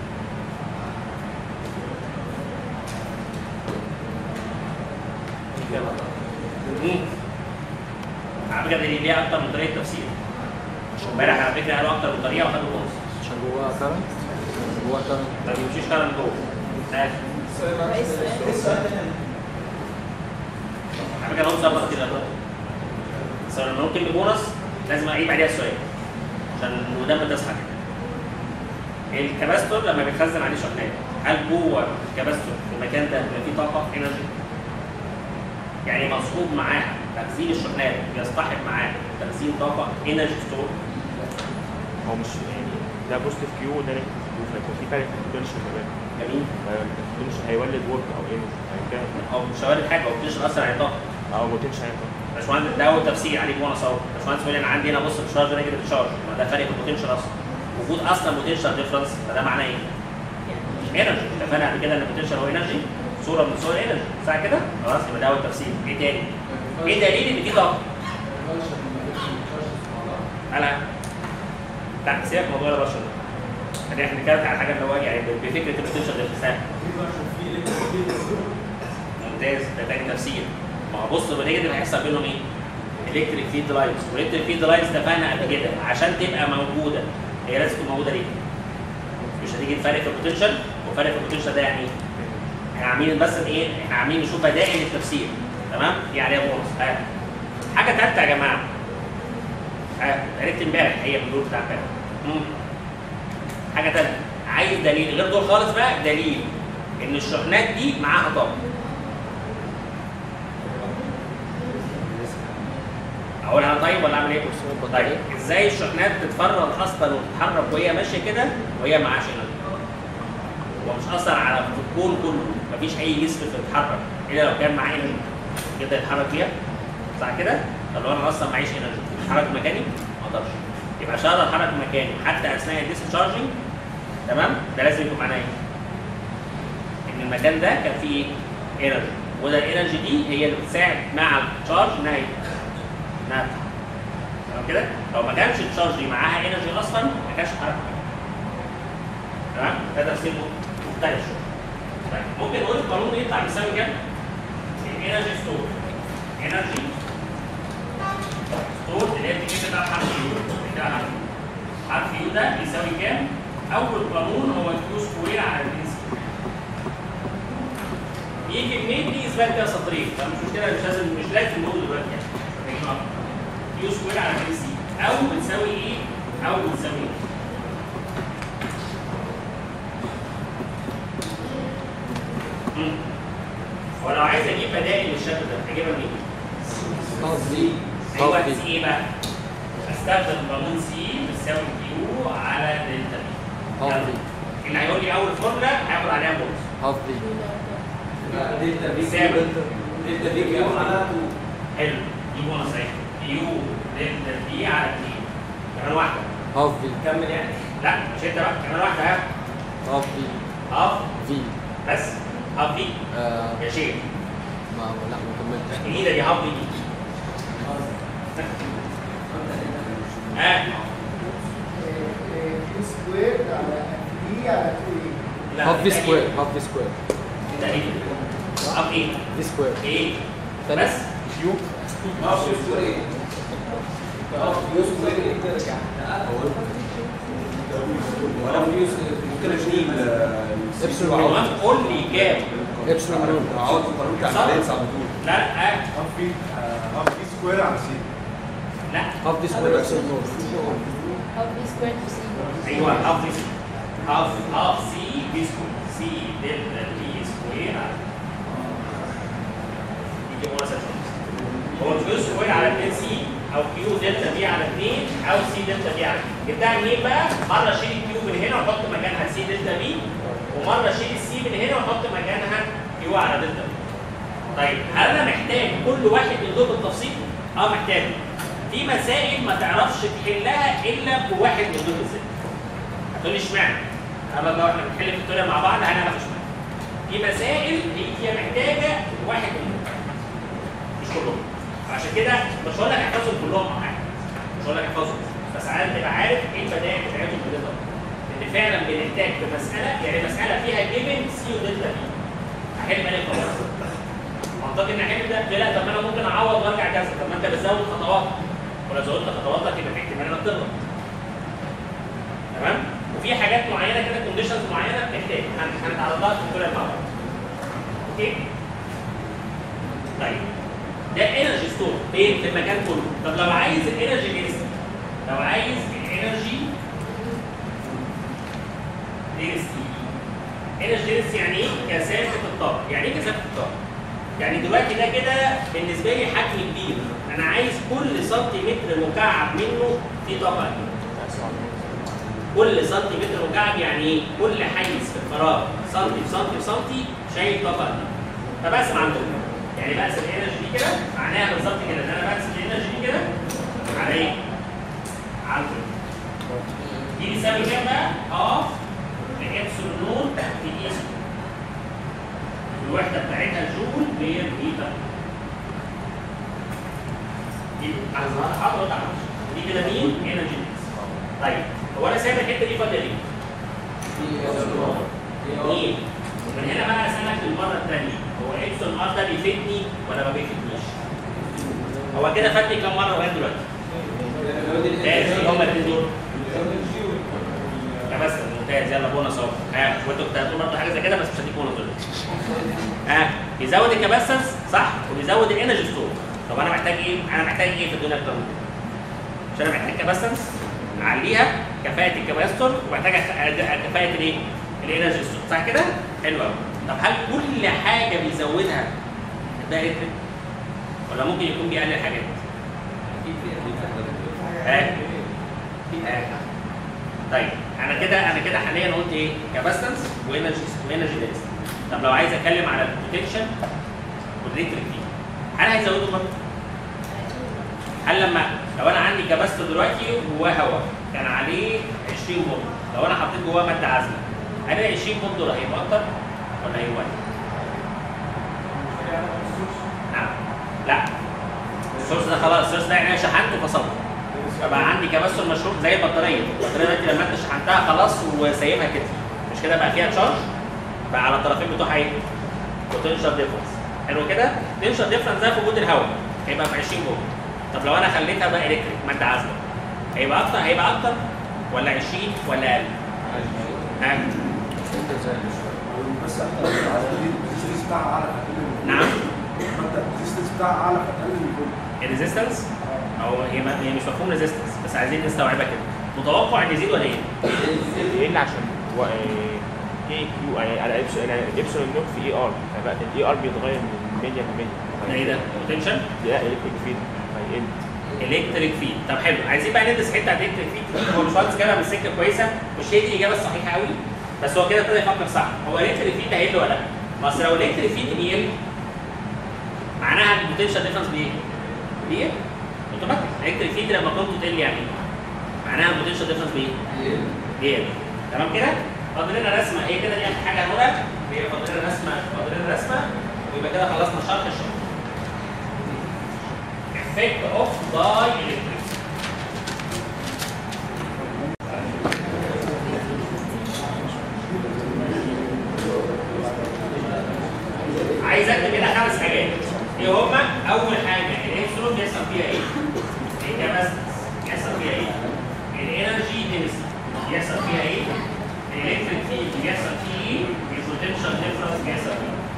مم. على فكره دي ليها اكتر من طريقه تفسير امبارح على فكره قالوا اكتر من طريقه وخدوا نص عشان جواه كرنت جواه كرنت ما بيمشيش كلام جوه عارف. ايه السؤال؟ ايه السؤال ده؟ على فكره انا قلت كده بس لما نقول كلمه بونص لازم اعيد عليها السؤال عشان المدام تصحى كده الكباستور لما بيتخزن عليه شحنات هل جوه الكباستور في المكان ده بيبقى فيه طاقه انرجي؟ يعني مصحوب معاها تخزين الشحنات بيصطحب معاه تخزين طاقه انرجي ستور هو مش يعني ده بوزيتيف كيو وده نيجاتيف كيو فيكون في فرق في البوتنشال ما بينهم جميل البوتنشال هيولد ورك او ايه يعني كده او مش هوارد حاجه هو مش اثر على الطاقه او بوتنشال هيبقى باشمهندس ده اول تفسير عليه بونص اهو باشمهندس بيقول لي انا عندي هنا بص تشارج نيجاتيف تشارج ما ده فرق في البوتنشال اصلا وجود اصلا بوتنشال ديفرنس فده معناه ايه؟ انرجي اتفقنا قبل كده ان البوتنشال هو انرجي صوره من صور انرجي صح كده؟ خلاص يبقى ده اول تفسير ايه تاني؟ ايه دليل ان في طاقه؟ لا لا سيبك من موضوع البشر ده يعني احنا بنتكلم على حاجه اللي هو يعني بفكره البوتنشال ديفرنس ممتاز ده تاني تفسير ما هو بص بالنيجاتيف هيحصل بينهم ايه؟ الكتريك فيلد لاينز والالكتريك فيلد لاينز اتفقنا قبل كده عشان تبقى موجوده هي لازم تكون موجوده ليه؟ مش هتيجي الفرق في البوتنشال وفرق في البوتنشال ده يعني ايه؟ احنا عاملين بس ايه؟ احنا عاملين نشوف بدائل التفسير تمام؟ دي عليها بونص ها حاجه ثالثه يا جماعه ها عرفت امبارح هي الدور بتاع امبارح مم. حاجه ثالثه عايز دليل غير دول خالص بقى دليل ان الشحنات دي معاها طاقه اقولها أنا طيب ولا اعمل ايه؟ طيب ازاي الشحنات تتفرغ اصلا وتتحرك وهي ماشيه كده وهي معاها شحنات؟ هو مش اثر على الكون كله مفيش اي جسم بيتحرك الا لو كان معاه انرجي يقدر يتحرك فيها صح كده؟ طب لو انا اصلا معيش انرجي اتحرك مكاني؟ ما اقدرش يبقى عشان اقدر اتحرك مكاني حتى اثناء الديسشارجنج تمام؟ ده لازم يكون معناه ايه؟ ان المكان ده كان فيه ايه؟ انرجي وده الانرجي دي هي اللي بتساعد مع التشارج انها ايه؟ انها تتحرك. تمام كده؟ لو ما كانش التشارج دي معاها انرجي اصلا ما كانش اتحرك تمام؟ ده تفسير مختلف شويه. طيب ممكن نقول القانون يطلع بيساوي كام؟ الانرجي ستور انرجي ستور اللي هي بتيجي بتاع حرف يو كده حرف حرف يو ده بيساوي كام؟ اول قانون هو الكيو سكوير على البي سي يجي منين دي اثبات كده سطرين فمش مشكله مش لازم مش لازم نقول دلوقتي يعني محتاجين نعرف. كيو سكوير على البي سي او بتساوي ايه؟ او بتساوي ايه؟ مم. ولو عايز اجيب بدائل للشكل ده اجيبها منين؟ قصدي ايوه قصدي سي ايه بقى؟ استخدم قانون سي بتساوي كيو على دلتا بي قصدي اللي هيقول لي اول فورمولا هياخد عليها بونص قصدي دلتا بي سابع. دلتا بي كيو على حلو دي بونص اهي كيو دلتا بي على 2 كمان واحده قصدي كمل يعني لا مش انت بقى كمان واحده ها قصدي هاف في بس هاف دي آه يا شيخ ما لا ما كملتش الجديده دي هاف دي ها كيو سكوير على بي على 2 لا هاف في ده إيه؟ سكوير هاف في سكوير ده ايه هاف ايه في سكوير ايه تاني. بس كيو هاف كيو سكوير ايه؟ هاف كيو سكوير ايه ترجع ولا كيو ممكن اشيل ابسلون هو نون قول لي كام ابسلون نون اقعد في القانون بتاع صح. البالانس على طول لا لا هاف في هاف في سكوير على سي لا هاف في سكوير ابسلون نون How B squared to C? ايوه هاف دي هاف هاف سي بي سكوير سي دلتا بي سكوير على يجي هو اساسا هو كيو سكوير على 2 سي او كيو دلتا بي على 2 او سي دلتا بي على 2 جبتها منين بقى؟ مره اشيل الكيو من هنا واحط مكانها سي دلتا بي ومره اشيل السي من هنا واحط مكانها كيو على دلتا بي طيب هل انا محتاج كل واحد من دول بالتفصيل؟ اه محتاج في مسائل ما تعرفش تحلها الا بواحد من دول بالذات هتقول لي اشمعنى؟ انا لو احنا بنحل في الطريقه مع بعض هنعرف اشمعنى في مسائل هي محتاجه واحد من دول مش كلهم عشان كده مش هقول لك احفظهم كلهم مع حاجه مش هقول لك احفظهم بس عايز تبقى عارف ايه البدائل بتاعتهم بالظبط ان فعلا بنحتاج في مساله يعني مساله فيها جيفن سي ودلتا بي احل مالي خلاص منطقي ان احل ده لا طب ما انا ممكن اعوض وارجع كذا طب ما انت بتزود خطوات ولو زودت خطواتك يبقى في احتمال انك تغلط تمام وفي حاجات معينه كده كونديشنز معينه بتحتاج هن- هنتعرض لها في الكليه مع بعض اوكي طيب ده انرجي ستور فين في المكان كله طب لو عايز الانرجي دينستي لو عايز الانرجي دينستي انرجي دينستي يعني ايه كثافه الطاقه يعني ايه كثافه الطاقه يعني دلوقتي ده كده بالنسبه لي حجم كبير انا عايز كل سنتيمتر مكعب منه فيه طاقه قد إيه؟ كل سنتيمتر مكعب يعني ايه؟ كل حيز في الفراغ سنتي بسنتي بسنتي شايل طاقه قد ايه؟ فبقسم عندهم يعني بقسم الانرجي دي كده معناها بالظبط كده ان انا بقسم الانرجي دي كده على ايه؟ على الكل. دي بيساوي كام بقى؟ هاف لابسلون نوت في اي سكوير. الوحده بتاعتها جول بير متر. دي انا هقعد دي كده مين؟ انرجي طيب هو انا سايب الحته دي فاضيه ليه؟ ايه؟ من هنا بقى اسالك المره الثانيه هو اكسون ار ده بيفيدني ولا ما بيفيدنيش؟ هو كده فاتني كام مره لغايه دلوقتي؟ ممتاز هما الاثنين دول يا بس ممتاز يلا بونص اهو ها وانتوا كنتوا هتقولوا برضه حاجه زي كده بس مش هديك بونص دلوقتي ها بيزود الكباسنس صح وبيزود الانرجي ستور طب انا محتاج ايه؟ انا محتاج ايه في الدنيا اكتر من كده؟ مش انا محتاج كباسنس اعليها كفاءه الكباستور ومحتاج أك- كفاءه الايه؟ الانرجي ستور صح كده؟ حلو قوي طب هل كل حاجه بيزودها ده الكتريك؟ ولا ممكن يكون بيقلل حاجات؟ ها؟ ها؟ طيب انا كده انا كده حاليا قلت ايه؟ كاباستنس وانرجي وانرجي دنس طب لو عايز اتكلم على البوتنشال والريتريك فيه هل هيزودوا برضه؟ هل لما لو انا عندي كباستور دلوقتي جواه هواء كان عليه 20 فولت لو انا حطيت جواه ماده عازله هل ال 20 فولت دول هيبقى اكتر ولا هيبقى أقل؟ نعم لا السورس ده خلاص السورس ده يعني انا شحنته وفصلته فبقى عندي كباستور مشروط زي البطاريه البطاريه دلوقتي لما انت شحنتها خلاص وسايبها كده مش كده بقى فيها تشارج بقى على الطرفين بتوعها ايه؟ بوتنشال ديفرنس حلو كده؟ بوتنشال ديفرنس ده في وجود الهواء هيبقى في 20 فولت طب لو انا خليتها بقى الكتريك ماده عازله هيبقى اكتر هيبقى اكتر ولا 20 ولا اقل؟ ها؟ بس احنا الريزيستنس بتاعها اعلى فتقلل نعم حتى الريزيستنس بتاعها اعلى فتقلل الفولت الريزيستنس او هي ما- هي مش مفهوم ريزيستنس بس عايزين نستوعبها كده متوقع ان يزيد ولا ايه؟ يقل عشان هو كي كيو يعني على ابسلون يعني ابسلون نوت في اي ار فبقى الاي ار بيتغير من مليا ده لمليا ايه ده؟ بوتنشال لا الكتريك فيد هيقل الكتريك فيد طب حلو عايزين بقى ندرس حته عن الكتريك فيد هو الباشمهندس جابها من سكه كويسه مش هي دي الاجابه الصحيحه قوي بس هو كده ابتدى يفكر صح هو الكتريك فيد هيقل ولا لا؟ ما اصل لو الكتريك فيد بيقل معناها البوتنشال ديفرنس بايه؟ بيقل اوتوماتيك الكتريك فيد لما كنت تقل يعني إيه؟ معناها البوتنشال ديفرنس بايه؟ بيقل تمام كده؟ فاضل لنا رسمه هي كده دي اخر حاجه هنقولها هي فاضل لنا رسمه فاضل لنا رسمه ويبقى كده خلصنا شرح الشرح effect of dielectric عايز اكتب هنا خمس حاجات ايه هما؟ اول حاجه الابسلون بيحصل فيها ايه؟ الكاباسيتنس بيحصل فيها ايه؟ الانرجي دينستي بيحصل فيها ايه؟ الالكتريك فيلد بيحصل فيه ايه؟ البوتنشال ديفرنس بيحصل فيه ايه؟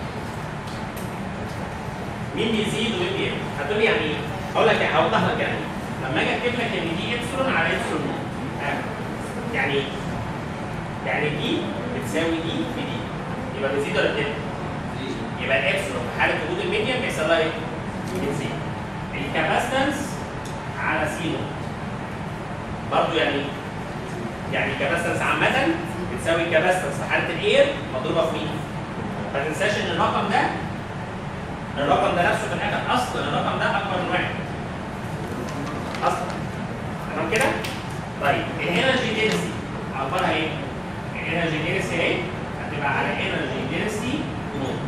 مين بيزيد ومين بيقل؟ هتقول لي يعني ايه؟ هقول لك هوضح لك يعني ايه؟ لما اجي اكتب لك ان دي ابسلون على ابسلون نوت ها؟ يعني ايه؟ يعني دي بتساوي دي في دي يبقى بتزيد ولا بتقل؟ يبقى الابسلون في حاله وجود الميديم بيحصل لها ايه؟ بتزيد الكاباستنس على سي نوت برضه يعني ايه؟ يعني الكاباستنس عامة بتساوي الكاباستنس في حالة الاير مضروبة في مين؟ ما تنساش ان الرقم ده الرقم ده نفسه في الاخر اصلا الرقم ده اكبر من واحد اصلا تمام كده؟ طيب الانرجي دينسي عبارها ايه؟ الانرجي دينسي اهي هتبقى على انرجي دينسي نوت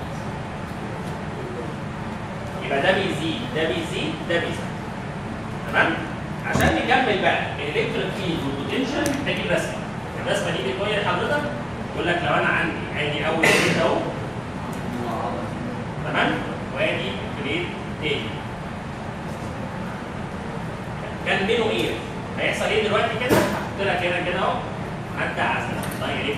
يبقى ده بيزيد ده بيزيد ده بيزيد تمام؟ عشان نكمل بقى الالكتريك فيلد والبوتنشال محتاجين رسمه الرسمه دي بتقول لحضرتك يقول لك لو انا عندي ادي اول بليت اهو تمام؟ وادي بليت تاني كان بينه ايه؟ هيحصل ايه دلوقتي كده؟ هحط لك هنا كده اهو ماده عازله دايركت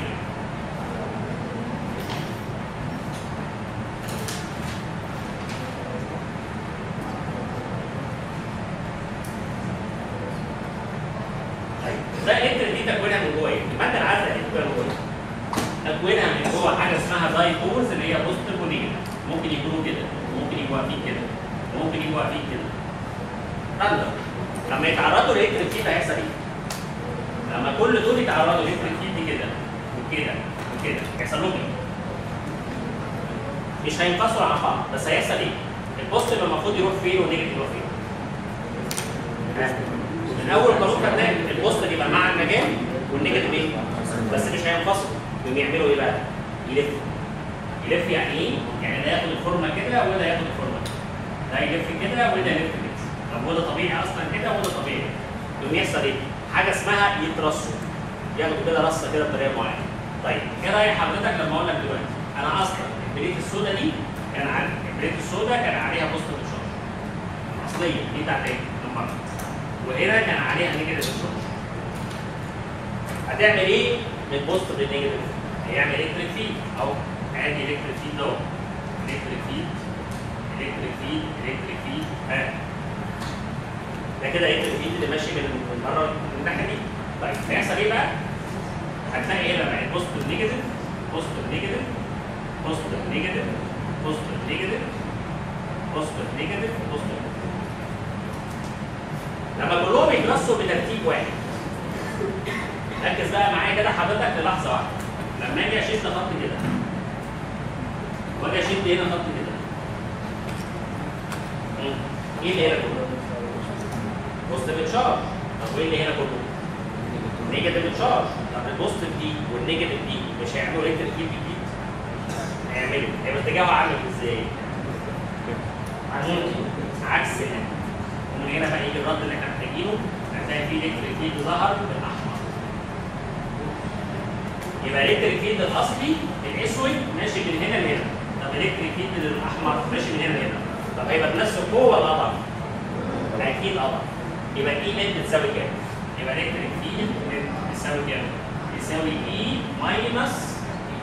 طيب ده الالكتريك دي تكوينها من جوه ايه؟ الماده العازله دي تكوينها من جوه تكوينها من جوه حاجه اسمها دايبولز اللي هي بوزيتيف ونيجاتيف ممكن يكونوا كده ممكن يبقوا واقفين كده ممكن يبقوا واقفين كده رندم لما يتعرضوا لالكتريك فيلد هيحصل ايه؟ لما كل دول يتعرضوا لالكتريك فيلد كده وكده وكده هيحصل لهم ايه؟ مش هينفصلوا عن بعض بس هيحصل ايه؟ البوزيتيف المفروض يروح فين والنيجاتيف يروح فين؟ ها؟ من اول قانون خدناه البوزيتيف يبقى مع المجال والنيجاتيف ايه؟ بس مش هينفصلوا يقوم يعملوا ايه بقى؟ يلفوا يلف يعني ايه؟ يعني ده ياخد الفورمه كده وده ياخد الفورمه كده ده يلف كده وده يلف كده طب وده طبيعي اصلا كده وده طبيعي يقوم يحصل ايه؟ حاجه اسمها يترصوا ياخدوا كده رصه كده بطريقه معينه طيب ايه راي حضرتك لما اقول لك دلوقتي انا اصلا البليت السوداء دي كان على البليت السوداء كان عليها بوزيتيف تشارج الاصليه دي بتاعت ايه؟ المره وهنا كان عليها نيجاتيف تشارج هتعمل ايه من بوزيتيف للنيجاتيف؟ هيعمل الكتريك فيلد او ادي الكتريك فيلد اهو الكتريك فيلد الكتريك فيلد الكتريك فيلد ها ده كده الكتريك فيلد اللي ماشي من من بره من الناحيه دي طيب هيحصل ايه بقى؟ هتلاقي هنا بقى بوزيتيف نيجاتيف بوزيتيف نيجاتيف بوزيتيف نيجاتيف بوزيتيف نيجاتيف بوزيتيف نيجاتيف بوزيتيف لما كلهم يترصوا بترتيب واحد ركز بقى معايا كده حضرتك للحظه واحده لما اجي اشد خط كده واجي اشد هنا خط كده مم. ايه اللي هنا كله؟ بوزيتيف تشارج طب وايه اللي هنا كله؟ نيجاتيف تشارج طب البوزيتيف دي والنيجاتيف دي مش هيعملوا الكتريك فيلد جديد؟ هيعملوا هيبقى اتجاهه عامل ازاي؟ عكس هنا ومن هنا بقى يجي الرد اللي احنا محتاجينه هتلاقي فيه الكتريك فيلد ظهر بالاحمر يبقى الكتريك فيلد الاصلي الاسود ماشي من هنا لهنا طب الكتريك فيلد الاحمر ماشي من هنا لهنا طب هيبقى بنفس القوه ولا اضعف؟ اكيد اضعف يبقى اي نت بتساوي كام؟ يبقى الكتريك فيلد بتساوي كام؟ بيساوي اي ماينس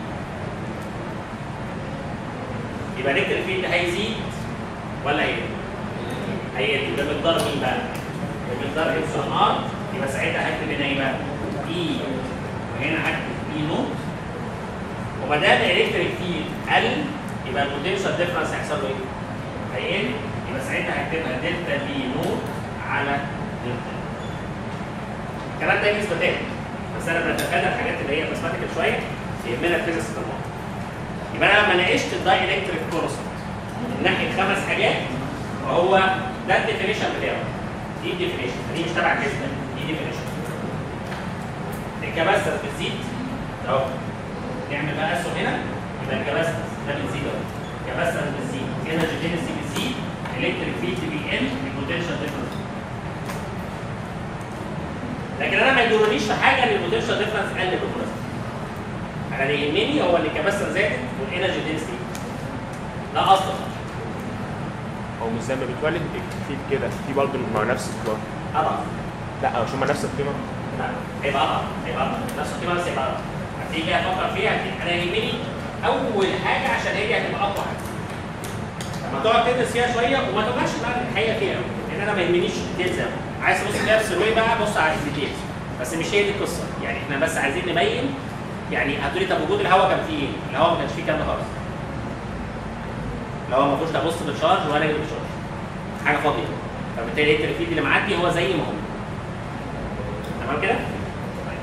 يبقى الكتريك فيلد هيزيد ولا هيقل؟ هيقل يبقى مقدار مين بقى؟ مقدار ابسلون ار يبقى ساعتها هكتب هنا ايه بقى؟ اي وهنا هكتب اي نوت وما دام الالكتريك فيلد قل يبقى البوتنشال ديفرنس هيحصل له ايه؟ هيقل يبقى ساعتها هكتبها دلتا بي نوت على دلتا الكلام ده نسبة تاني بس انا بتفادى الحاجات اللي هي ماثماتيكال شويه يهمنا الفيزيكس في الموضوع يبقى انا لما ناقشت الداي الكتريك كونستنت من ناحيه خمس حاجات وهو ده الديفينيشن بتاعه دي الديفينيشن دي مش تبع الجسم دي ديفينيشن الكباستر بتزيد اهو نعمل بقى اسهم هنا يبقى الكباستر ده بتزيد اهو الكباستر بتزيد انرجي دينسي بتزيد الكتريك فيلد بيقل البوتنشال ديفرنس لكن انا ما يضرنيش في حاجه ان البوتنشال ديفرنس قل بالمناسبه انا اللي يهمني هو ان الكباستر زادت والانرجي دينسي ده اصلا هو مش زي ما بيتولد في كده في برضه مع نفس القيمه اضعف لا مش هما نفس القيمه لا هيبقى اضعف هيبقى اضعف نفس القيمه بس هيبقى اضعف هتيجي كده افكر فيها هتيجي- انا يهمني اول حاجه عشان هي هتبقى اقوى حاجه لما تقعد تدرس فيها شويه وما تبقاش بقى الحقيقه فيها قوي لان انا ما يهمنيش الديتيلز قوي عايز تبص فيها في السيرفي بقى بص على الديتيلز بس مش هي دي القصه يعني احنا بس عايزين نبين يعني هتقولي طب وجود الهواء كان فيه ايه؟ الهواء ما كانش فيه الكلام ده خالص الهواء ما فيهوش لا بوست بالشارج ولا نيجاتيف شارج حاجه فاضيه فبالتالي الترفيد اللي معدي هو زي ما هو تمام كده؟ طيب.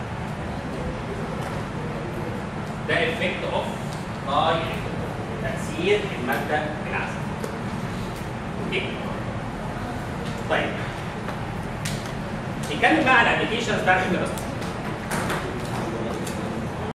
ده افكت اوف باي تاثير الماده في العسل اوكي طيب نتكلم بقى على الابلكيشنز بتاعت الكباستور